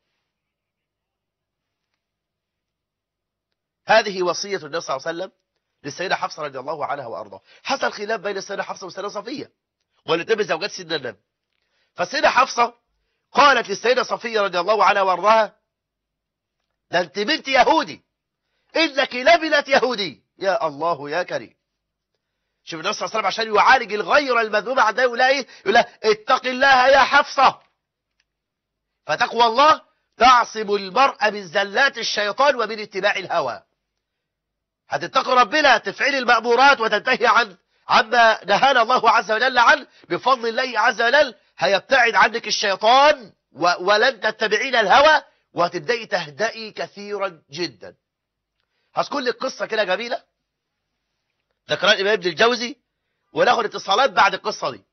هذه وصية النبي صلى الله عليه وسلم للسيدة حفصة رضي الله عنها وأرضاها حصل خلاف بين السيدة حفصة والسيدة صفية والاتنين زوجات سيدنا النبي فالسيدة حفصة قالت للسيدة صفية رضي الله عنها وأرضاها ده انت بنت يهودي إنك لبنة يهودي يا الله يا كريم شوف النبي صلى الله عليه وسلم عشان يعالج الغير المذمومة عندها يقول لها ايه يقول لها اتق الله يا حفصة فتقوى الله تعصم المرء من زلات الشيطان ومن اتباع الهوى هتتقي ربنا تفعلي المأمورات وتنتهي عن عما نهانا الله عز وجل عنه بفضل الله عز وجل هيبتعد عنك الشيطان و ولن تتبعين الهوى وهتبدأي تهدئي كثيرا جدا هذكر لك قصة كده جميلة ذكرها الإمام ابن الجوزي وناخد اتصالات بعد القصة دي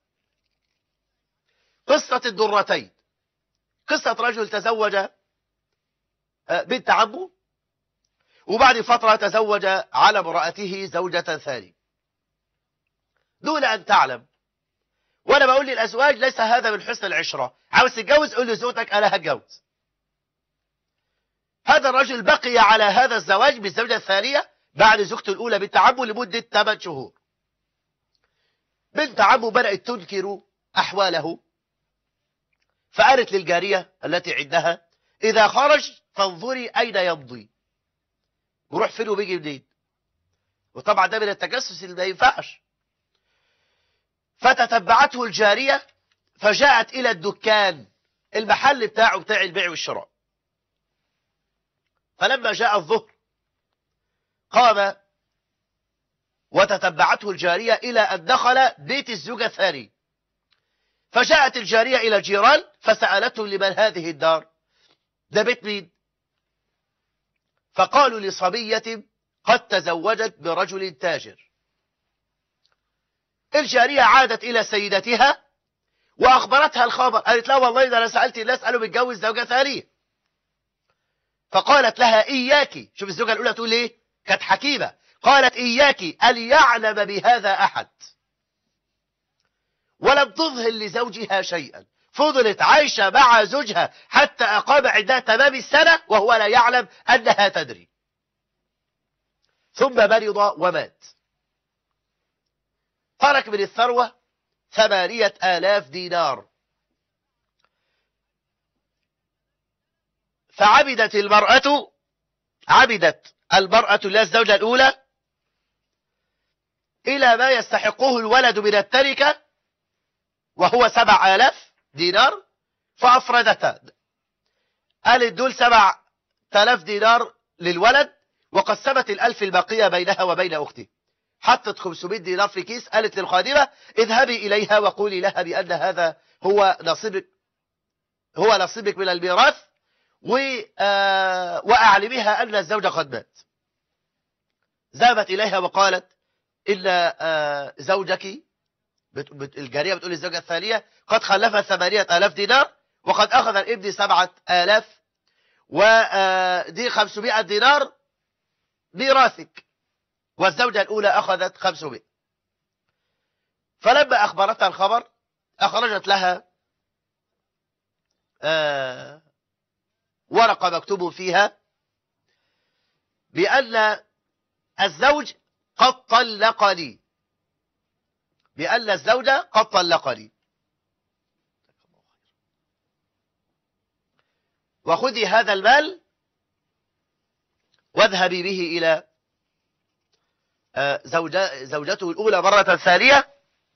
قصة الدرتين قصة رجل تزوج بنت عمه وبعد فترة تزوج على امرأته زوجة ثانية دون أن تعلم وأنا بقول للأزواج ليس هذا من حسن العشرة عاوز تتجوز قول لزوجتك أنا هتجوز هذا الرجل بقي على هذا الزواج بالزوجة الثانية بعد زوجته الأولى بنت عمه لمدة 8 شهور بنت عمه بدأت تنكر أحواله فقالت للجارية التي عندها إذا خرج فانظري أين يمضي وروح فين وبيجي منين وطبعا ده من التجسس اللي ما ينفعش فتتبعته الجارية فجاءت إلى الدكان المحل بتاعه بتاع البيع والشراء فلما جاء الظهر قام وتتبعته الجارية إلى أن دخل بيت الزوجة الثاني فجاءت الجارية إلى الجيران فسألتهم لمن هذه الدار ده بيت مين فقالوا لصبية قد تزوجت برجل تاجر الجارية عادت إلى سيدتها وأخبرتها الخبر قالت لا والله ده أنا سألت الناس قالوا بيتجوز زوجة ثانية فقالت لها إياك شوف الزوجة الأولى تقول إيه كانت حكيمة قالت إياك أن يعلم بهذا أحد ولم تظهر لزوجها شيئا فضلت عايشة مع زوجها حتى أقام عندها تمام السنة وهو لا يعلم أنها تدري ثم مرض ومات ترك من الثروة ثمانية آلاف دينار فعبدت المرأة عبدت المرأة اللي الزوجة الأولى إلى ما يستحقه الولد من التركة وهو سبع آلاف دينار فأفردتها قالت دول سبع آلاف دينار للولد وقسمت الألف الباقية بينها وبين أختي حطت 500 دينار في كيس قالت للخادمة اذهبي إليها وقولي لها بأن هذا هو نصيبك هو نصيبك من الميراث وأعلمها أن الزوج قد مات ذهبت إليها وقالت إن زوجك الجارية بتقول للزوجة الثانية قد خلفها ثمانية آلاف دينار وقد أخذ الابن سبعة آلاف ودي خمسمائة دينار ميراثك والزوجة الأولى أخذت خمسمائة فلما أخبرتها الخبر أخرجت لها ورقة مكتوب فيها بأن الزوج قد طلقني بأن الزوج قد طلقني وخذي هذا المال واذهبي به إلى زوجته الأولى مرة ثانية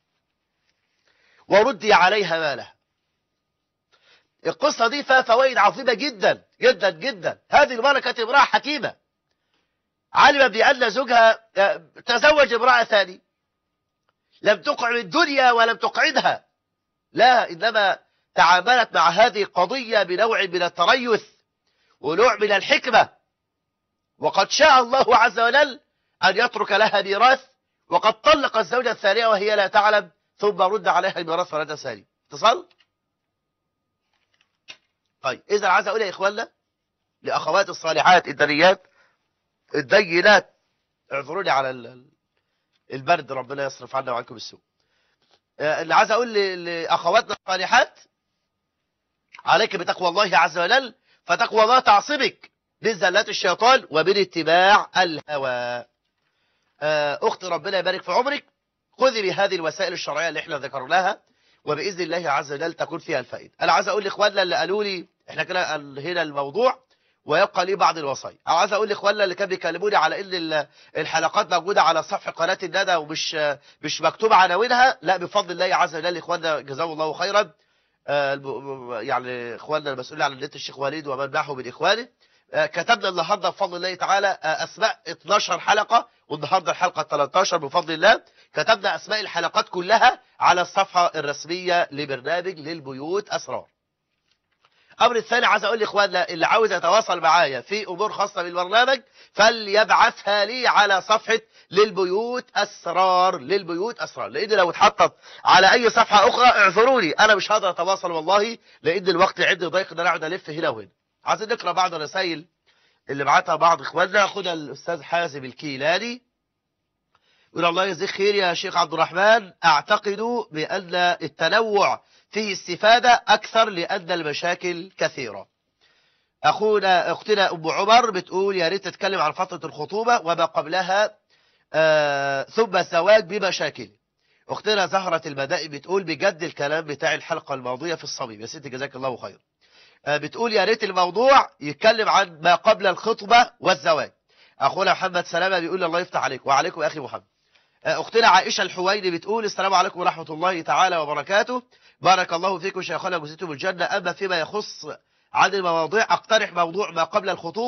وردي عليها مالها القصة دي فيها فوائد عظيمة جدا جدا جدا هذه المرأة كانت امرأة حكيمة علم بأن زوجها تزوج امرأة ثانية لم تقعد الدنيا ولم تقعدها لا إنما تعاملت مع هذه القضية بنوع من التريث ونوع من الحكمة وقد شاء الله عز وجل أن يترك لها ميراث وقد طلق الزوجة الثانية وهي لا تعلم ثم رد عليها الميراث مرة ثانية اتصال طيب إذا عايز أقول يا إخواننا لأخوات الصالحات الدنيات الدينات اعذروني على البرد ربنا يصرف عنا وعنكم السوء اللي عايز اقول لاخواتنا الصالحات عليك بتقوى الله عز وجل فتقوى الله تعصبك من زلات الشيطان ومن اتباع الهوى اخت ربنا يبارك في عمرك خذي بهذه الوسائل الشرعيه اللي احنا ذكرناها وباذن الله عز وجل تكون فيها الفائده انا عايز اقول لاخواننا اللي قالوا لي احنا كده هنا الموضوع ويبقى لي بعض الوصايا او عايز اقول لاخواننا اللي كانوا بيكلموني على ان الحلقات موجوده على صفحه قناه الندى ومش مش مكتوب عناوينها لا بفضل الله عز وجل اخواننا جزاهم الله خيرا يعني اخواننا المسؤولين عن النت الشيخ وليد ومن معه من اخوانه كتبنا النهارده بفضل الله تعالى اسماء 12 حلقه والنهارده الحلقه 13 بفضل الله كتبنا اسماء الحلقات كلها على الصفحه الرسميه لبرنامج للبيوت اسرار الامر الثاني عايز اقول لاخواننا اللي عاوز يتواصل معايا في امور خاصه بالبرنامج فليبعثها لي على صفحه للبيوت اسرار للبيوت اسرار لان لو اتحطت على اي صفحه اخرى اعذروني انا مش هقدر اتواصل والله لان الوقت عندي ضيق ان انا اقعد الف هنا وهنا عايزين نقرا بعض الرسائل اللي بعتها بعض اخواننا خدها الاستاذ حازم الكيلاني يقول الله يجزيك خير يا شيخ عبد الرحمن اعتقد بان التنوع فيه استفادة أكثر لأن المشاكل كثيرة أخونا أختنا أم عمر بتقول يا ريت تتكلم عن فترة الخطوبة وما قبلها آه ثم الزواج بمشاكل أختنا زهرة المدائن بتقول بجد الكلام بتاع الحلقة الماضية في الصميم يا ستي جزاك الله خير آه بتقول يا ريت الموضوع يتكلم عن ما قبل الخطبة والزواج أخونا محمد سلامة بيقول الله يفتح عليك وعليكم أخي محمد أختنا عائشة الحويني بتقول السلام عليكم ورحمة الله تعالى وبركاته بارك الله فيكم شيخنا وجزيتم الجنة أما فيما يخص عن المواضيع أقترح موضوع ما قبل الخطوبة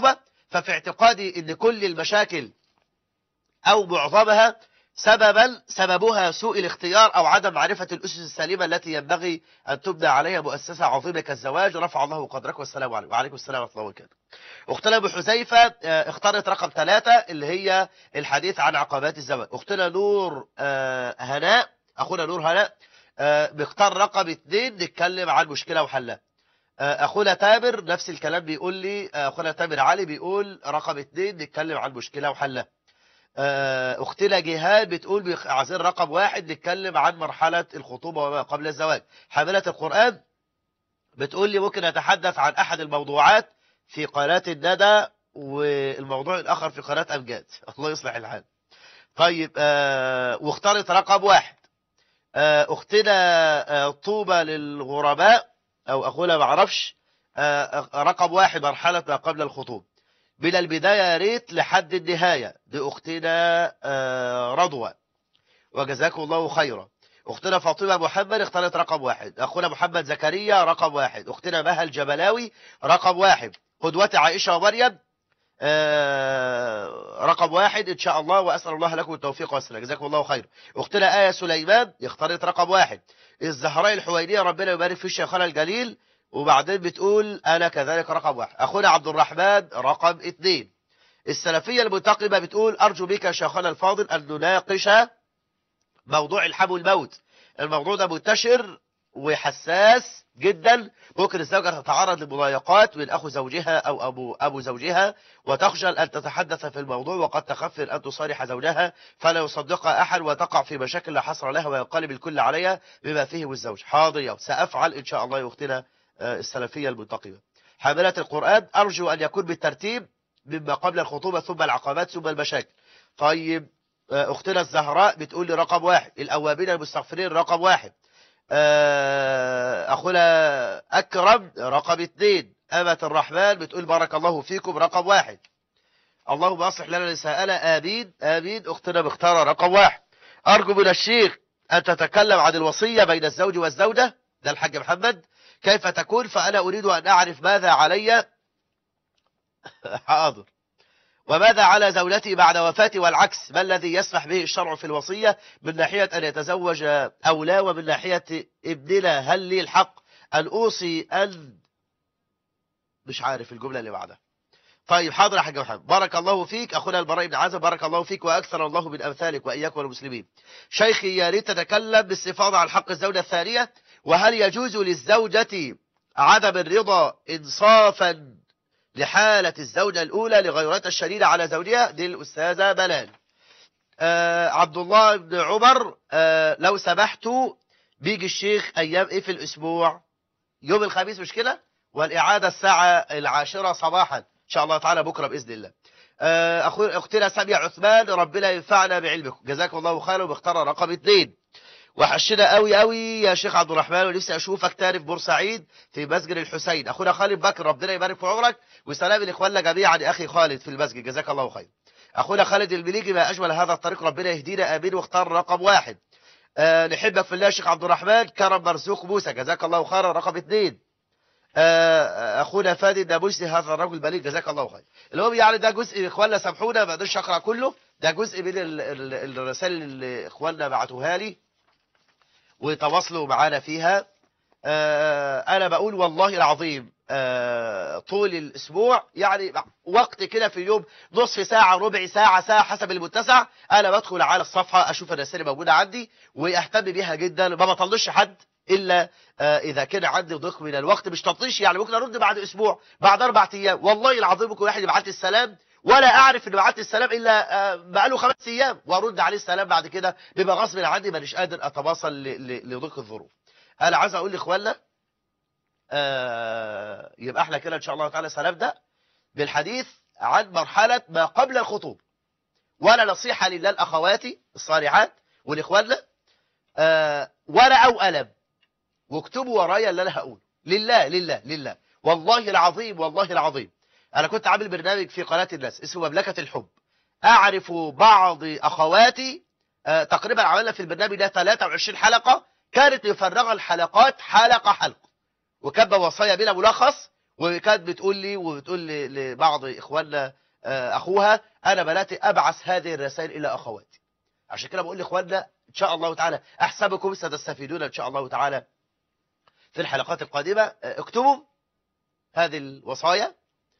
ففي اعتقادي ان كل المشاكل او معظمها سببا سببها سوء الاختيار او عدم معرفة الاسس السليمة التي ينبغي ان تبنى عليها مؤسسة عظيمة كالزواج رفع الله قدرك والسلام عليكم وعليكم السلام ورحمة الله وبركاته اختنا ابو حذيفة آه، اختارت رقم ثلاثة اللي هي الحديث عن عقبات الزواج اختنا نور آه، هناء اخونا نور هناء آه، بيختار رقم اثنين نتكلم عن مشكلة وحلها آه، اخونا تامر نفس الكلام بيقول لي آه، اخونا تامر علي بيقول رقم اثنين نتكلم عن مشكلة وحلها آه، اختنا جهاد بتقول بيخ- عايزين رقم واحد نتكلم عن مرحلة الخطوبة وما قبل الزواج حاملة القرآن بتقول لي ممكن اتحدث عن احد الموضوعات في قناة الندى والموضوع الاخر في قناة امجاد الله يصلح الحال طيب آه واختارت رقم واحد آه اختنا آه طوبى للغرباء او اخونا ما اعرفش آه رقم واحد مرحلة ما قبل الخطوبة من البداية يا ريت لحد النهاية دي اختنا آه رضوى وجزاكم الله خيرا اختنا فاطمة محمد اختارت رقم واحد اخونا محمد زكريا رقم واحد اختنا مها الجبلاوي رقم واحد قدوتي عائشة ومريم آه، رقم واحد ان شاء الله واسال الله لكم التوفيق والسلام جزاكم الله خير اختنا آية سليمان اختارت رقم واحد الزهراء الحوينية ربنا يبارك في شيخنا الجليل وبعدين بتقول انا كذلك رقم واحد اخونا عبد الرحمن رقم اثنين السلفية المنتقبة بتقول ارجو بك يا شيخنا الفاضل ان نناقش موضوع الحب والموت الموضوع ده منتشر وحساس جدا ممكن الزوجة تتعرض لمضايقات من أخو زوجها أو أبو, أبو زوجها وتخجل أن تتحدث في الموضوع وقد تخفر أن تصارح زوجها فلا يصدقها أحد وتقع في مشاكل لا حصر لها وينقلب الكل عليها بما فيه الزوج حاضر يوم سأفعل إن شاء الله يا أختنا آه، السلفية المنتقبة حاملة القرآن أرجو أن يكون بالترتيب مما قبل الخطوبة ثم العقبات ثم المشاكل طيب آه، أختنا الزهراء بتقول لي رقم واحد الأوابين المستغفرين رقم واحد آه، أخونا أكرم رقم اثنين أمة الرحمن بتقول بارك الله فيكم رقم واحد اللهم أصلح لنا نساءنا آمين آمين أختنا مختارة رقم واحد أرجو من الشيخ أن تتكلم عن الوصية بين الزوج والزوجة ده الحاج محمد كيف تكون فأنا أريد أن أعرف ماذا علي حاضر وماذا على زوجتي بعد وفاتي والعكس ما الذي يسمح به الشرع في الوصية من ناحية أن يتزوج أو لا ومن ناحية ابننا هل لي الحق أن أوصي أن مش عارف الجملة اللي بعدها طيب حاضر يا حاج محمد بارك الله فيك أخونا البراء بن عازب بارك الله فيك وأكثر الله من أمثالك وإياك والمسلمين شيخي يا ريت تتكلم باستفاضة عن حق الزوجة الثانية وهل يجوز للزوجة عدم الرضا إنصافا لحالة الزوجة الأولى لغيرتها الشديدة على زوجها دي الأستاذة بلال آه عبد الله بن عمر آه لو سمحتوا بيجي الشيخ أيام إيه في الأسبوع يوم الخميس مش كده والإعادة الساعة العاشرة صباحا إن شاء الله تعالى بكرة بإذن الله آه أخو أختنا سامية عثمان ربنا ينفعنا بعلمكم جزاكم الله خيرا وبختار رقم اثنين وحشنا قوي قوي يا شيخ عبد الرحمن ونفسي اشوفك تاني في بورسعيد في مسجد الحسين اخونا خالد بكر ربنا يبارك في عمرك وسلام لاخواننا جميعا يا اخي خالد في المسجد جزاك الله خير اخونا خالد المليجي ما اجمل هذا الطريق ربنا يهدينا امين واختار رقم واحد أه نحبك في الله يا شيخ عبد الرحمن كرم مرزوق موسى جزاك الله خيرا رقم اثنين أه اخونا فادي النابلسي هذا الرجل بليغ جزاك الله خير المهم يعني ده جزء اخواننا سامحونا ما اقدرش اقرا كله ده جزء من ال- ال- الرسائل اللي اخواننا بعتوها لي وتواصلوا معانا فيها آه، انا بقول والله العظيم آه، طول الاسبوع يعني وقت كده في اليوم نصف ساعة ربع ساعة ساعة حسب المتسع انا بدخل على الصفحة اشوف الرسائل موجودة عندي واهتم بيها جدا ما بطلش حد الا آه، اذا كان عندي ضيق من الوقت مش تطيش يعني ممكن ارد بعد اسبوع بعد اربع ايام والله العظيم ممكن واحد يبعت لي السلام ولا اعرف ان بعت السلام الا آه، بقاله خمس ايام وارد عليه السلام بعد كده بيبقى غصب عني مانيش قادر اتواصل ل- ل- لضيق الظروف انا عايز اقول لاخواننا آه، يبقى احنا كده ان شاء الله تعالى سنبدا بالحديث عن مرحله ما قبل الخطوبه ولا نصيحه لله الاخواتي الصالحات ولاخواننا آه، ولا او قلم واكتبوا ورايا اللي انا هقوله لله لله لله والله العظيم والله العظيم انا كنت عامل برنامج في قناه الناس اسمه مملكه الحب اعرف بعض اخواتي آه، تقريبا عملنا في البرنامج ده 23 حلقه كانت مفرغه الحلقات حلقه حلقه وكتب وصايا بلا ملخص وكانت بتقول لي وبتقول لي لبعض اخواننا آه، اخوها انا بدات ابعث هذه الرسائل الى اخواتي عشان كده بقول لاخواننا ان شاء الله تعالى احسبكم ستستفيدون ان شاء الله تعالى في الحلقات القادمه آه، اكتبوا هذه الوصايا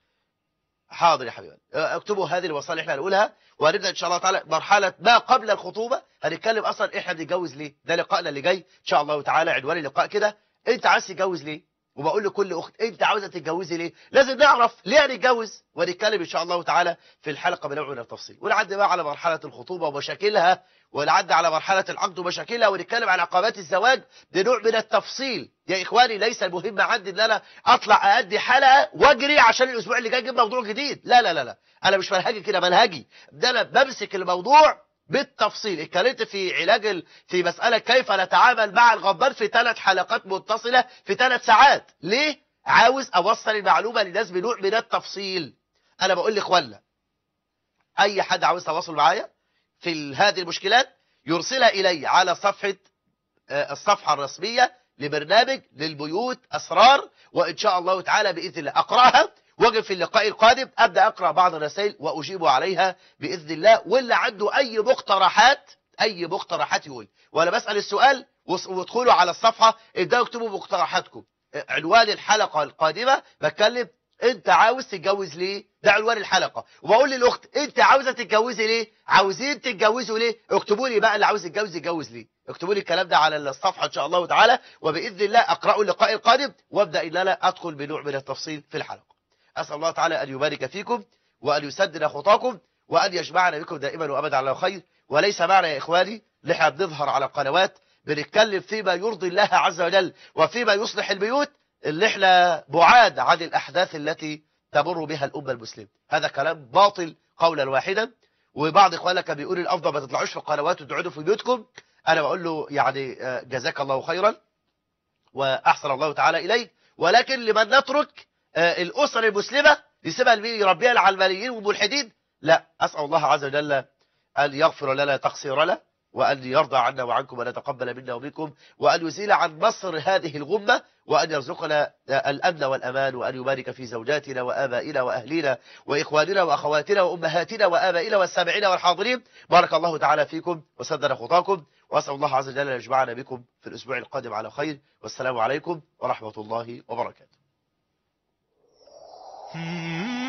حاضر يا حبيبي آه، اكتبوا هذه الوصايا اللي احنا هنقولها وهنبدا ان شاء الله تعالى مرحله ما قبل الخطوبه هنتكلم اصلا احنا بنتجوز ليه ده لقائنا اللي جاي ان شاء الله تعالى عنوان اللقاء كده انت عايز تتجوز ليه وبقول لكل اخت انت عاوزه تتجوزي ليه لازم نعرف ليه هنتجوز ونتكلم ان شاء الله تعالى في الحلقه بنوع من التفصيل ونعدي بقى على مرحله الخطوبه ومشاكلها ونعدي على مرحله العقد ومشاكلها ونتكلم عن عقبات الزواج بنوع من التفصيل يا اخواني ليس المهم عندي ان انا اطلع اادي حلقه واجري عشان الاسبوع اللي جاي اجيب موضوع جديد لا لا لا لا انا مش منهجي كده منهجي ده انا بمسك الموضوع بالتفصيل اتكلمت في علاج ال... في مسألة كيف نتعامل مع الغضبان في ثلاث حلقات متصلة في ثلاث ساعات ليه؟ عاوز أوصل المعلومة للناس بنوع من التفصيل أنا بقول لإخواننا أي حد عاوز تواصل معايا في ال- هذه المشكلات يرسلها إلي على صفحة آه، الصفحة الرسمية لبرنامج للبيوت أسرار وإن شاء الله تعالى بإذن الله أقرأها واجي في اللقاء القادم أبدأ أقرأ بعض الرسائل وأجيب عليها بإذن الله واللي عنده أي مقترحات أي مقترحات يقول وأنا بسأل السؤال وس- وادخلوا على الصفحة ابدأوا اكتبوا مقترحاتكم عنوان الحلقة القادمة بتكلم انت عاوز تتجوز ليه ده عنوان الحلقة وبقول للاخت انت عاوزة تتجوزي ليه عاوزين تتجوزوا ليه اكتبوا لي بقى اللي عاوز يتجوز يتجوز ليه اكتبوا لي الكلام ده على الصفحة ان شاء الله تعالى وبإذن الله اقرأوا اللقاء القادم وابدأ ان انا ادخل بنوع من التفصيل في الحلقة أسأل الله تعالى أن يبارك فيكم وأن يسدد خطاكم وأن يجمعنا بكم دائما وأبدا على خير وليس معنى يا إخواني نحن بنظهر على قنوات بنتكلم فيما يرضي الله عز وجل وفيما يصلح البيوت اللي احنا بعاد عن الأحداث التي تمر بها الأمة المسلمة هذا كلام باطل قولا واحدا وبعض إخواننا كان بيقول الأفضل ما تطلعوش في القنوات وتقعدوا في بيوتكم أنا بقول له يعني آه، جزاك الله خيرا وأحسن الله تعالى إليك ولكن لمن نترك آه، الأسر المسلمة يسيبها لمين يربيها العلمانيين والملحدين لا أسأل الله عز وجل أن يغفر لنا تقصيرنا وأن يرضى عنا وعنكم وأن يتقبل منا ومنكم وأن يزيل عن مصر هذه الغمة وأن يرزقنا الأمن والأمان وأن يبارك في زوجاتنا وآبائنا وأهلنا وإخواننا وأخواتنا وأمهاتنا وآبائنا والسامعين والحاضرين بارك الله تعالى فيكم وسدد خطاكم وأسأل الله عز وجل أن يجمعنا بكم في الأسبوع القادم على خير والسلام عليكم ورحمة الله وبركاته Hmm.